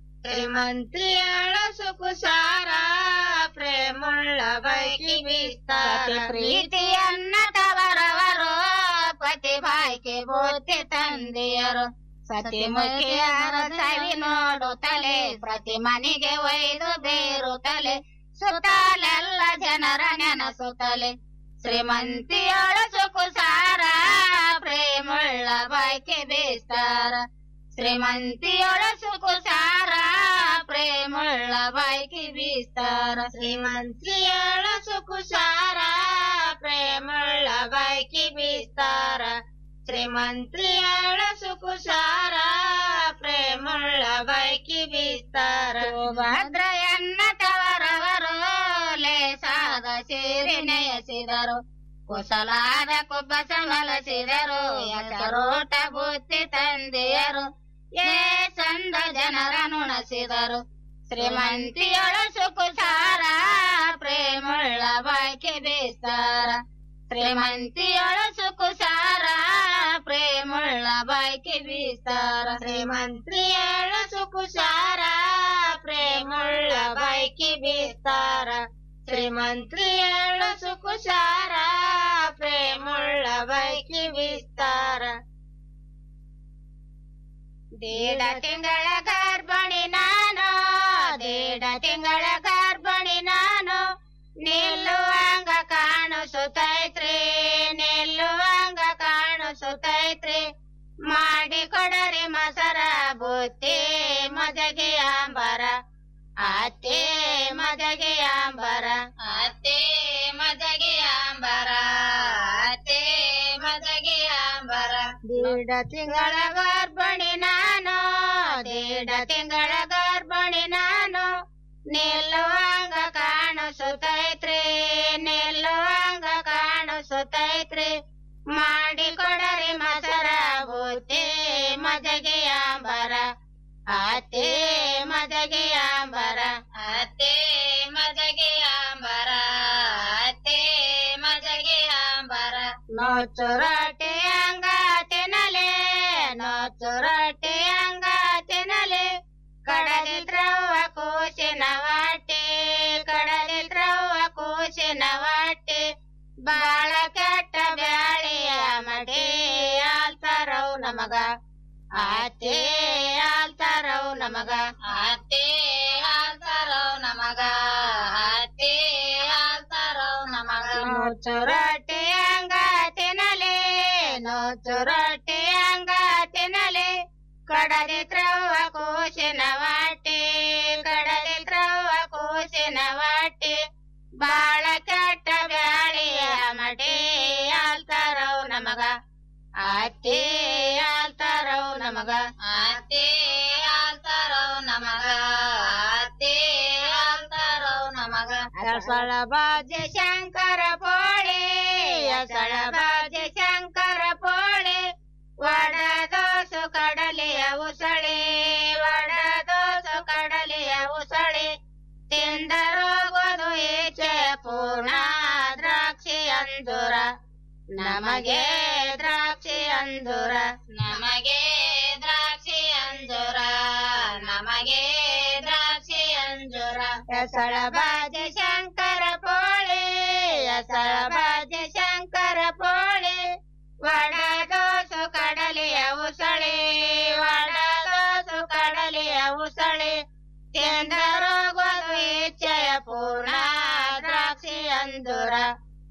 Speaker 9: ಶ್ರೀಮಂತಿಯೊಳ ಸುಕುಸಾರ ಪ್ರೇಮುಳ್ಳ ಬಾಯ್ಕೆ ಬೀಸ್ತಾರ ಪ್ರೀತಿಯನ್ನ ತವರವರು ಪತಿ ಬಾಯ್ಕೆ ಬೋತೆ ತಂದೆಯರು ಸತಿಮುಖಿಯರ ಸವಿ ನೋಡುತ್ತಲೇ ಪ್ರತಿ ಮನೆಗೆ ಒಯ್ದು ಬೇರುತ್ತಲೆ ಸುತ್ತಲೆಲ್ಲ ಜನರ ನೆನಸುತ್ತಲೆ ಶ್ರೀಮಂತಿಯೊಳ ಸುಕುಸಾರ ಪ್ರೇಮುಳ್ಳ ಬಾಯ್ಕೆ ಬೇಸ್ತಾರ ಶ್ರೀಮಂತಿಯೊಳ ಸುಕುಸಾರ ಪ್ರೇಮುಳ್ಳ ಬಾಯ್ಕೆ ಬೀಸ್ತಾರ ಶ್ರೀಮಂತಿಯೊಳ ಸುಕುಸಾರ ಪ್ರೇಮುಳ್ಳ ಬಾಯ್ಕೆ ಬೀಸ್ತಾರ ಶ್ರೀಮಂತಿಯೊಳ ಸುಕುಸಾರ ಪ್ರೇಮುಳ್ಳ ಬಾಯ್ಕೆ ಬೀಸ್ತಾರ ಭದ್ರಯನ್ನ ತವರವರು ಲೇಸಾದ ಸೇರಿ ನೆಯಸಿದರು ಕುಸಲಾದ ಕುಬ್ಬಸ ಮಲಸಿದರು ಎಸರೋಟ ಬುತ್ತಿ ತಂದೆಯರು ಏ ಸಂದ ಜನರ ನುಣಸಿದರು ಶ್ರೀಮಂತಿಯೊಳ ಸುಕುಸಾರ ಪ್ರೇಮುಳ್ಳ ಬಾಯ್ಕೆ ಬೇಸ್ತಾರ ಶ್ರೀಮಂತಿಯೊಳ ಸುಕುಸಾರ ಪ್ರೇಮುಳ್ಳ ಬಾಯ್ಕೆ ಬೀಸ್ತಾರ ಶ್ರೀಮಂತಿಯೊಳ ಸುಕುಸಾರ ಪ್ರೇಮುಳ್ಳ ಬಾಯ್ಕೆ ಬೀಸ್ತಾರ ಶ್ರೀಮಂತ್ರಿಯಳ ಸುಕುಸಾರ ಪ್ರೇಮುಳ್ಳ ಬಾಯ್ಕೆ ಬೀಸ್ತಾರ ದೇಡ ತಿಂಗಳ ಗರ್ಭಿಣಿ ನಾನು ದೇಡ ತಿಂಗಳ ಗರ್ಭಿಣಿ ನಾನು ನಿಲ್ಲುವಂಗ ಕಾಣಿಸುತ್ತೈತ್ರಿ ನಿಲ್ಲುವಂಗ ಕಾಣಿಸುತ್ತೈತ್ರಿ ಮಾಡಿ ಕೊಡರಿ ಮಸರ ಬುತ್ತಿ ಮದಗೆ ಅಂಬರ ಅತ್ತೆ ಮದಗೆ ಅಂಬರ ಅತ್ತೆ ಮದಗೆ ಅಂಬರ ಅತ್ತೆ ಮದಗೆ ಅಂಬರ ದೇಡ ತಿಂಗಳ ಗರ್ಭಿಣಿ ನಾನು ದೇಡ ತಿಂಗಳ ಗರ್ಭಿಣಿ ನಾನು ನಿಲ್ಲುವಂಗ ಕಾಣಿಸುತ್ತೈತ್ರಿ ನಿಲ್ಲುವಂಗ ಕಾಣಿಸುತ್ತೈತ್ರಿ ಮಾಡಿ ಕೊಡರಿ ಮಸರ ಬುತ್ತಿ ಮದಗೆ ಅಂಬರ ಅತ್ತೆ ಮದಗೆ ಅಂಬರ ಅತ್ತೆ ಮದಗೆ ಅಂಬರ ಅತ್ತೆ ಮದಗೆ ಅಂಬರ ನೋಚು ರೊಟ್ಟಿ ಅಂಗ ತಿನ್ನಲೆ ನೋಚು ರೊಟ್ಟಿ ಅಂಗ ತಿನ್ನಲೆ ಕಡದಿದ್ರವ್ವ ಕೂಸಿನ ವಾಟಿ ಕಡದಿದ್ರವ್ವ ಕೂಸಿನ ವಾಟಿ ಬಾಳ ಕೆಟ್ಟ ಬ್ಯಾಳಿಯ ಮಡಿ ಆಲ್ತಾರವ್ ನಮಗ ಆತೆ ಆಲ್ತಾರವ್ ನಮಗ ಆತೆ ಆಲ್ತಾರವ್ ನಮಗ ಆತೆ ಆಲ್ತಾರವ್ ನಮಗ ನೋಚು ರೊಟ್ಟಿ ಅಂಗ ತಿನ್ನಲೆ ನೋಚು ರೊಟ್ಟಿ ಅಂಗ ತಿನ್ನಲೆ ಕಡದಿದ್ರವ್ವ ಕೂಸಿನ ವಾಟಿ ಕಡದಿದ್ರವ್ವ ಕೂಸಿನ ವಾಟಿ ಬಾಳ ಕೆಟ್ಟ ಬ್ಯಾಳಿಯ ಮಡಿ ಆಲ್ತಾರವ್ ನಮಗ ಆತೆ ಆಲ್ತಾರವ್ ನಮಗ ಆತೆ ಆಲ್ತಾರವ್ ನಮಗ ಆತೆ ಆಲ್ತಾರವ್ ನಮಗ ಅಸಳ ಬಾಜೆ ಶಂಕರ ಪೋಳಿ ಅಸಳ ಬಾಜೆ ಶಂಕರ ಪೋಳಿ ವಡ ದೋಸು ಕಡಲೆಯ ಉಸಳಿ ವಡ ದೋಸು ಕಡಲೆಯ ಉಸಳಿ ತಿಂದರೋಗೋದು ಈಚೆ ಪೂರ್ಣ ದ್ರಾಕ್ಷಿ ಅಂಜೂರ ನಮಗೆ ದ್ರಾಕ್ಷಿ ಅಂಜೂರ ನಮಗೆ ದ್ರಾಕ್ಷಿ ಅಂಜೂರ ನಮಗೆ ದ್ರಾಕ್ಷಿ ಅಂಜೂರ ಹೆಸಳ ಬಾಜೆ ಶಂಕರ ಪೋಳಿ ಹೆಸಳ ಬಾಜೆ ಶಂಕರ ಪೋಳಿ ವಡ ದೋಸು ಕಡಲೆಯ ಉಸಳಿ ವಡ ದೋಸು ಕಡಲೆಯ ಉಸಳಿ ತಿಂದರೋಗೋದು ಇಚ್ಛೆಯ ಪೂರ್ಣ ದ್ರಾಕ್ಷಿ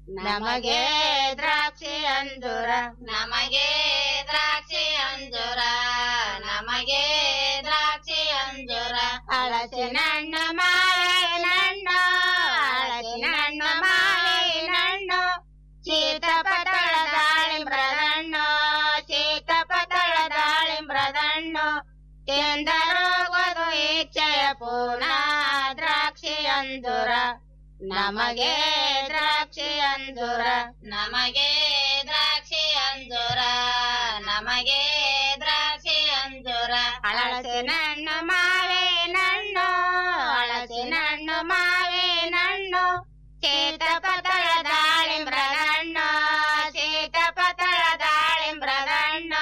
Speaker 9: ನಮಗೆ ದ್ರಾಕ್ಷಿ ಅಂಜೂರ ನಮಗೆ ದ್ರಾಕ್ಷಿ ಅಂಜೂರ ನಮಗೆ ದ್ರಾಕ್ಷಿ ಅಂಜೂರ ಹಳಸಿನ ಹಣ್ಣು ಮಾವಿನ ಹಣ್ಣು ಹಳಸಿನ ಹಣ್ಣು ಮಾವಿನ ಹಣ್ಣು ಸೀತಪತಳ ದಾಳಿಂಬ್ರದ ಹಣ್ಣು ಸೀತಪತಳ ದಾಳಿಂಬ್ರದ ಹಣ್ಣು ತಿಂದರೋಗೋದು ಇಚ್ಛೆಯ ಪೂರ್ಣ ದ್ರಾಕ್ಷಿ ಅಂಜೂರ ನಮಗೆ ದ್ರಾಕ್ಷಿ ಅಂಜೂರ ನಮಗೆ ದ್ರಾಕ್ಷಿ ಅಂಜೂರ ನಮಗೆ ದ್ರಾಕ್ಷಿ ಅಂಜೂರ ಹಳಸಿನ ಹಣ್ಣು ಮಾವಿನ ಹಣ್ಣು ಹಳಸಿನ ಹಣ್ಣು ಮಾವಿನ ಹಣ್ಣು ಸೀತಪತಳ ದಾಳಿಂಬ್ರದ ಹಣ್ಣು ಸೀತಪತಳ ದಾಳಿಂಬ್ರದ ಹಣ್ಣು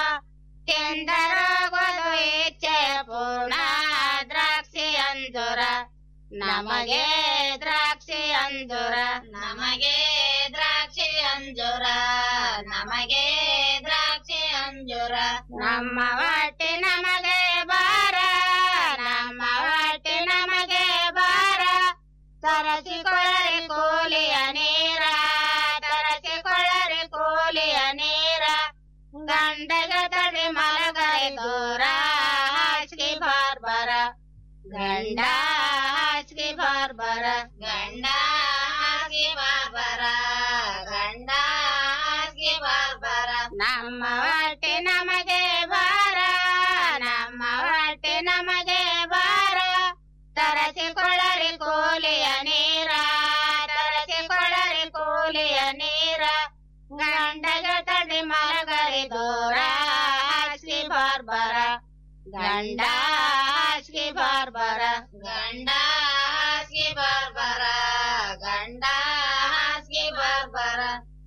Speaker 9: ತಿಂದರೋಗೋದು ಇಚ್ಛೆಯ ಪೂರ್ಣ ದ್ರಾಕ್ಷಿ ಅಂಜೂರ ನಮಗೆ ದ್ರಾಕ್ಷಿ ಅಂಜೂರ ನಮಗೆ ದ್ರಾಕ್ಷಿ ಅಂಜೂರ ನಮಗೆ ದ್ರಾಕ್ಷಿ ಅಂಜೂರ ನಮ್ಮ ಹೊಟ್ಟೆ ನಮಗೆ ಬಾರ ನಮ್ಮ ಹೊಟ್ಟೆ ನಮಗೆ ಬಾರ ತರಸಿಕೊಳ್ಳರಿ ಕೂಲಿಯ ನೀರ ತರಸಿಕೊಳ್ಳರಿ ಕೂಲಿಯ ನೀರ ಗಂಡಗ ತಡಿ ಮಲಗರಿ ದೂರ ಹಾಸಿಗೆ ಬಾರ್ಬರ ಗಂಡ ಹಾಸಿಗೆ ಬಾರ್ಬರ ಗಂಡ ಹಾಸಿಗೆ ಬಾರ್ಬರ ಗಂಡ ಹಾಸಿಗೆ ಬಾರ್ಬರ ನಮ್ಮ ಹೊಟ್ಟೆ ನಮಗೆ ಬಾರ ನಮ್ಮ ಹೊಟ್ಟೆ ನಮಗೆ ಬಾರ ತರಸಿಕೊಳ್ಳರಿ ಕೂಲಿಯ ನೀರ ತರಸಿಕೊಳ್ಳರಿ ಕೂಲಿಯ ನೀರ ಗಂಡಗ ತಡಿ ಮಲಗರಿ ದೂರ ಹಾಸಿಗೆ ಬಾರ್ಬರ ಗಂಡ ಹಾಸಿಗೆ ಬಾರ್ಬರ ಗಂಡ ಹಾಸಿಗೆ ಬಾರ್ಬರ ಗಂಡ ಹಾಸಿಗೆ ಬಾರ್ಬರ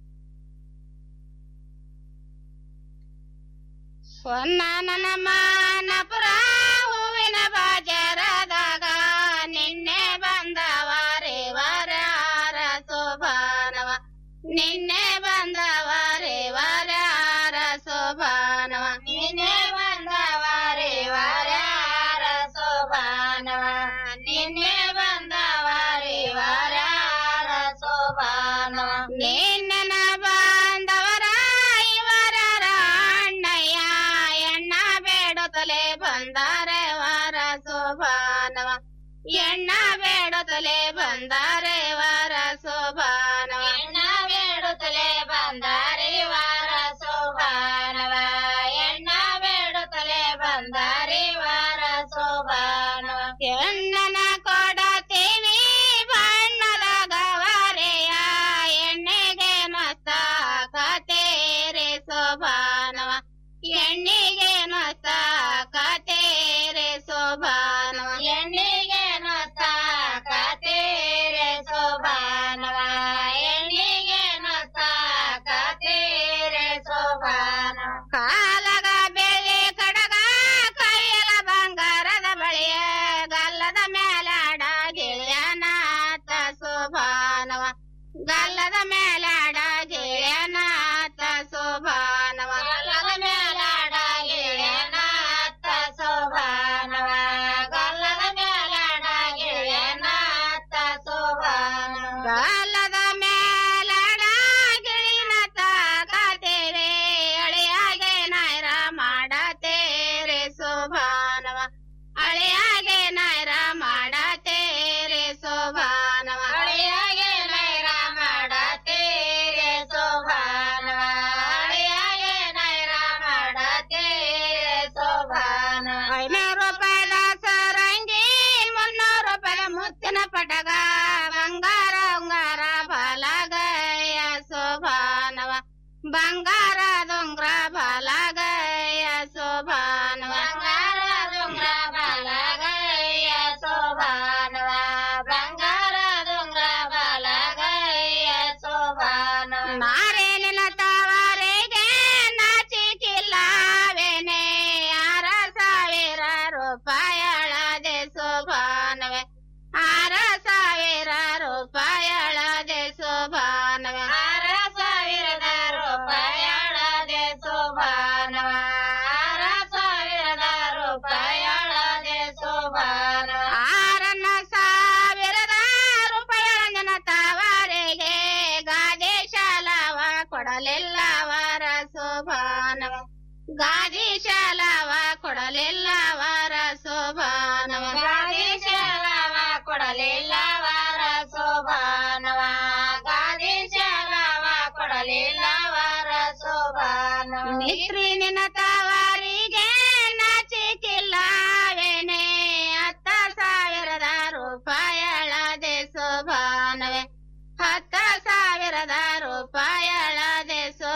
Speaker 9: ಹೊನ್ನ ನನ್ನ ಮಾನಪುರ ಹೂವಿನ ಬಾಜಾರದಾಗ ನಿನ್ನೆ ಬಂದವಾರೆ ವಾರ ಸೋಭಾನವ ನಿನ್ನೆ ಬಂದವಾರೆ ವಾರ ಸೋಭಾನವ ನಿನ್ನೆ ಬಂದವಾರೆ ವಾರ ಸೋಭಾನವ ನಿನ್ನೆ ಬಂದವಾರೆ ವಾರ ಸೋಭಾನವ ನಿನ್ನ ಬಂದವರ ಇವರ ಅಣ್ಣಯ್ಯ ಎಣ್ಣ ಬೇಡುತ್ತಲೇ ಬಂದಾರೆ ವಾರ ಸೋಭಾನವ ಎಣ್ಣ ಬೇಡುತ್ತಲೇ ಬಂದಾರೆ ವಾರ ಸೋಭಾನವ ಎಣ್ಣ ಬೇಡುತ್ತಲೇ ಬಂದಾರೆ ವಾರ ಸೋಭಾನವ ಎಣ್ಣ ಬೇಡುತ್ತಲೇ ಬಂದಾರೆ ವಾರ ಸೋಭಾನವ ಎಣ್ಣನ ಕೊಡತೀವಿ ಬಣ್ಣದ ಗವಾರೆಯ ಎಣ್ಣೆಗೆ ಮಸ್ತ ಕತೇರೆ ಸೋಭಾನವ ಎಣ್ಣಿಗೆ ಮಸ್ತ ಕತೇರೆ ಸೋಭಾನವ ಎಣ್ಣಿಗೆ ಮಸ್ತ ಕತೇರೆ ಸೋಭಾನವ ಗಾದಿ ಶಾಲವ ಕೊಡಲಿಲ್ಲ ವರ ಶೋಭಾನವ ಗಾದಿ ಶಾಲವ ಕೊಡಲಿಲ್ಲ ವರ ಶೋಭಾನವ ಗಾದಿ ಶಾಲವ ಕೊಡಲಿಲ್ಲ ವರ ಶೋಭಾನವ ನಿತ್ರಿ ನಿನ್ನ ತಾವ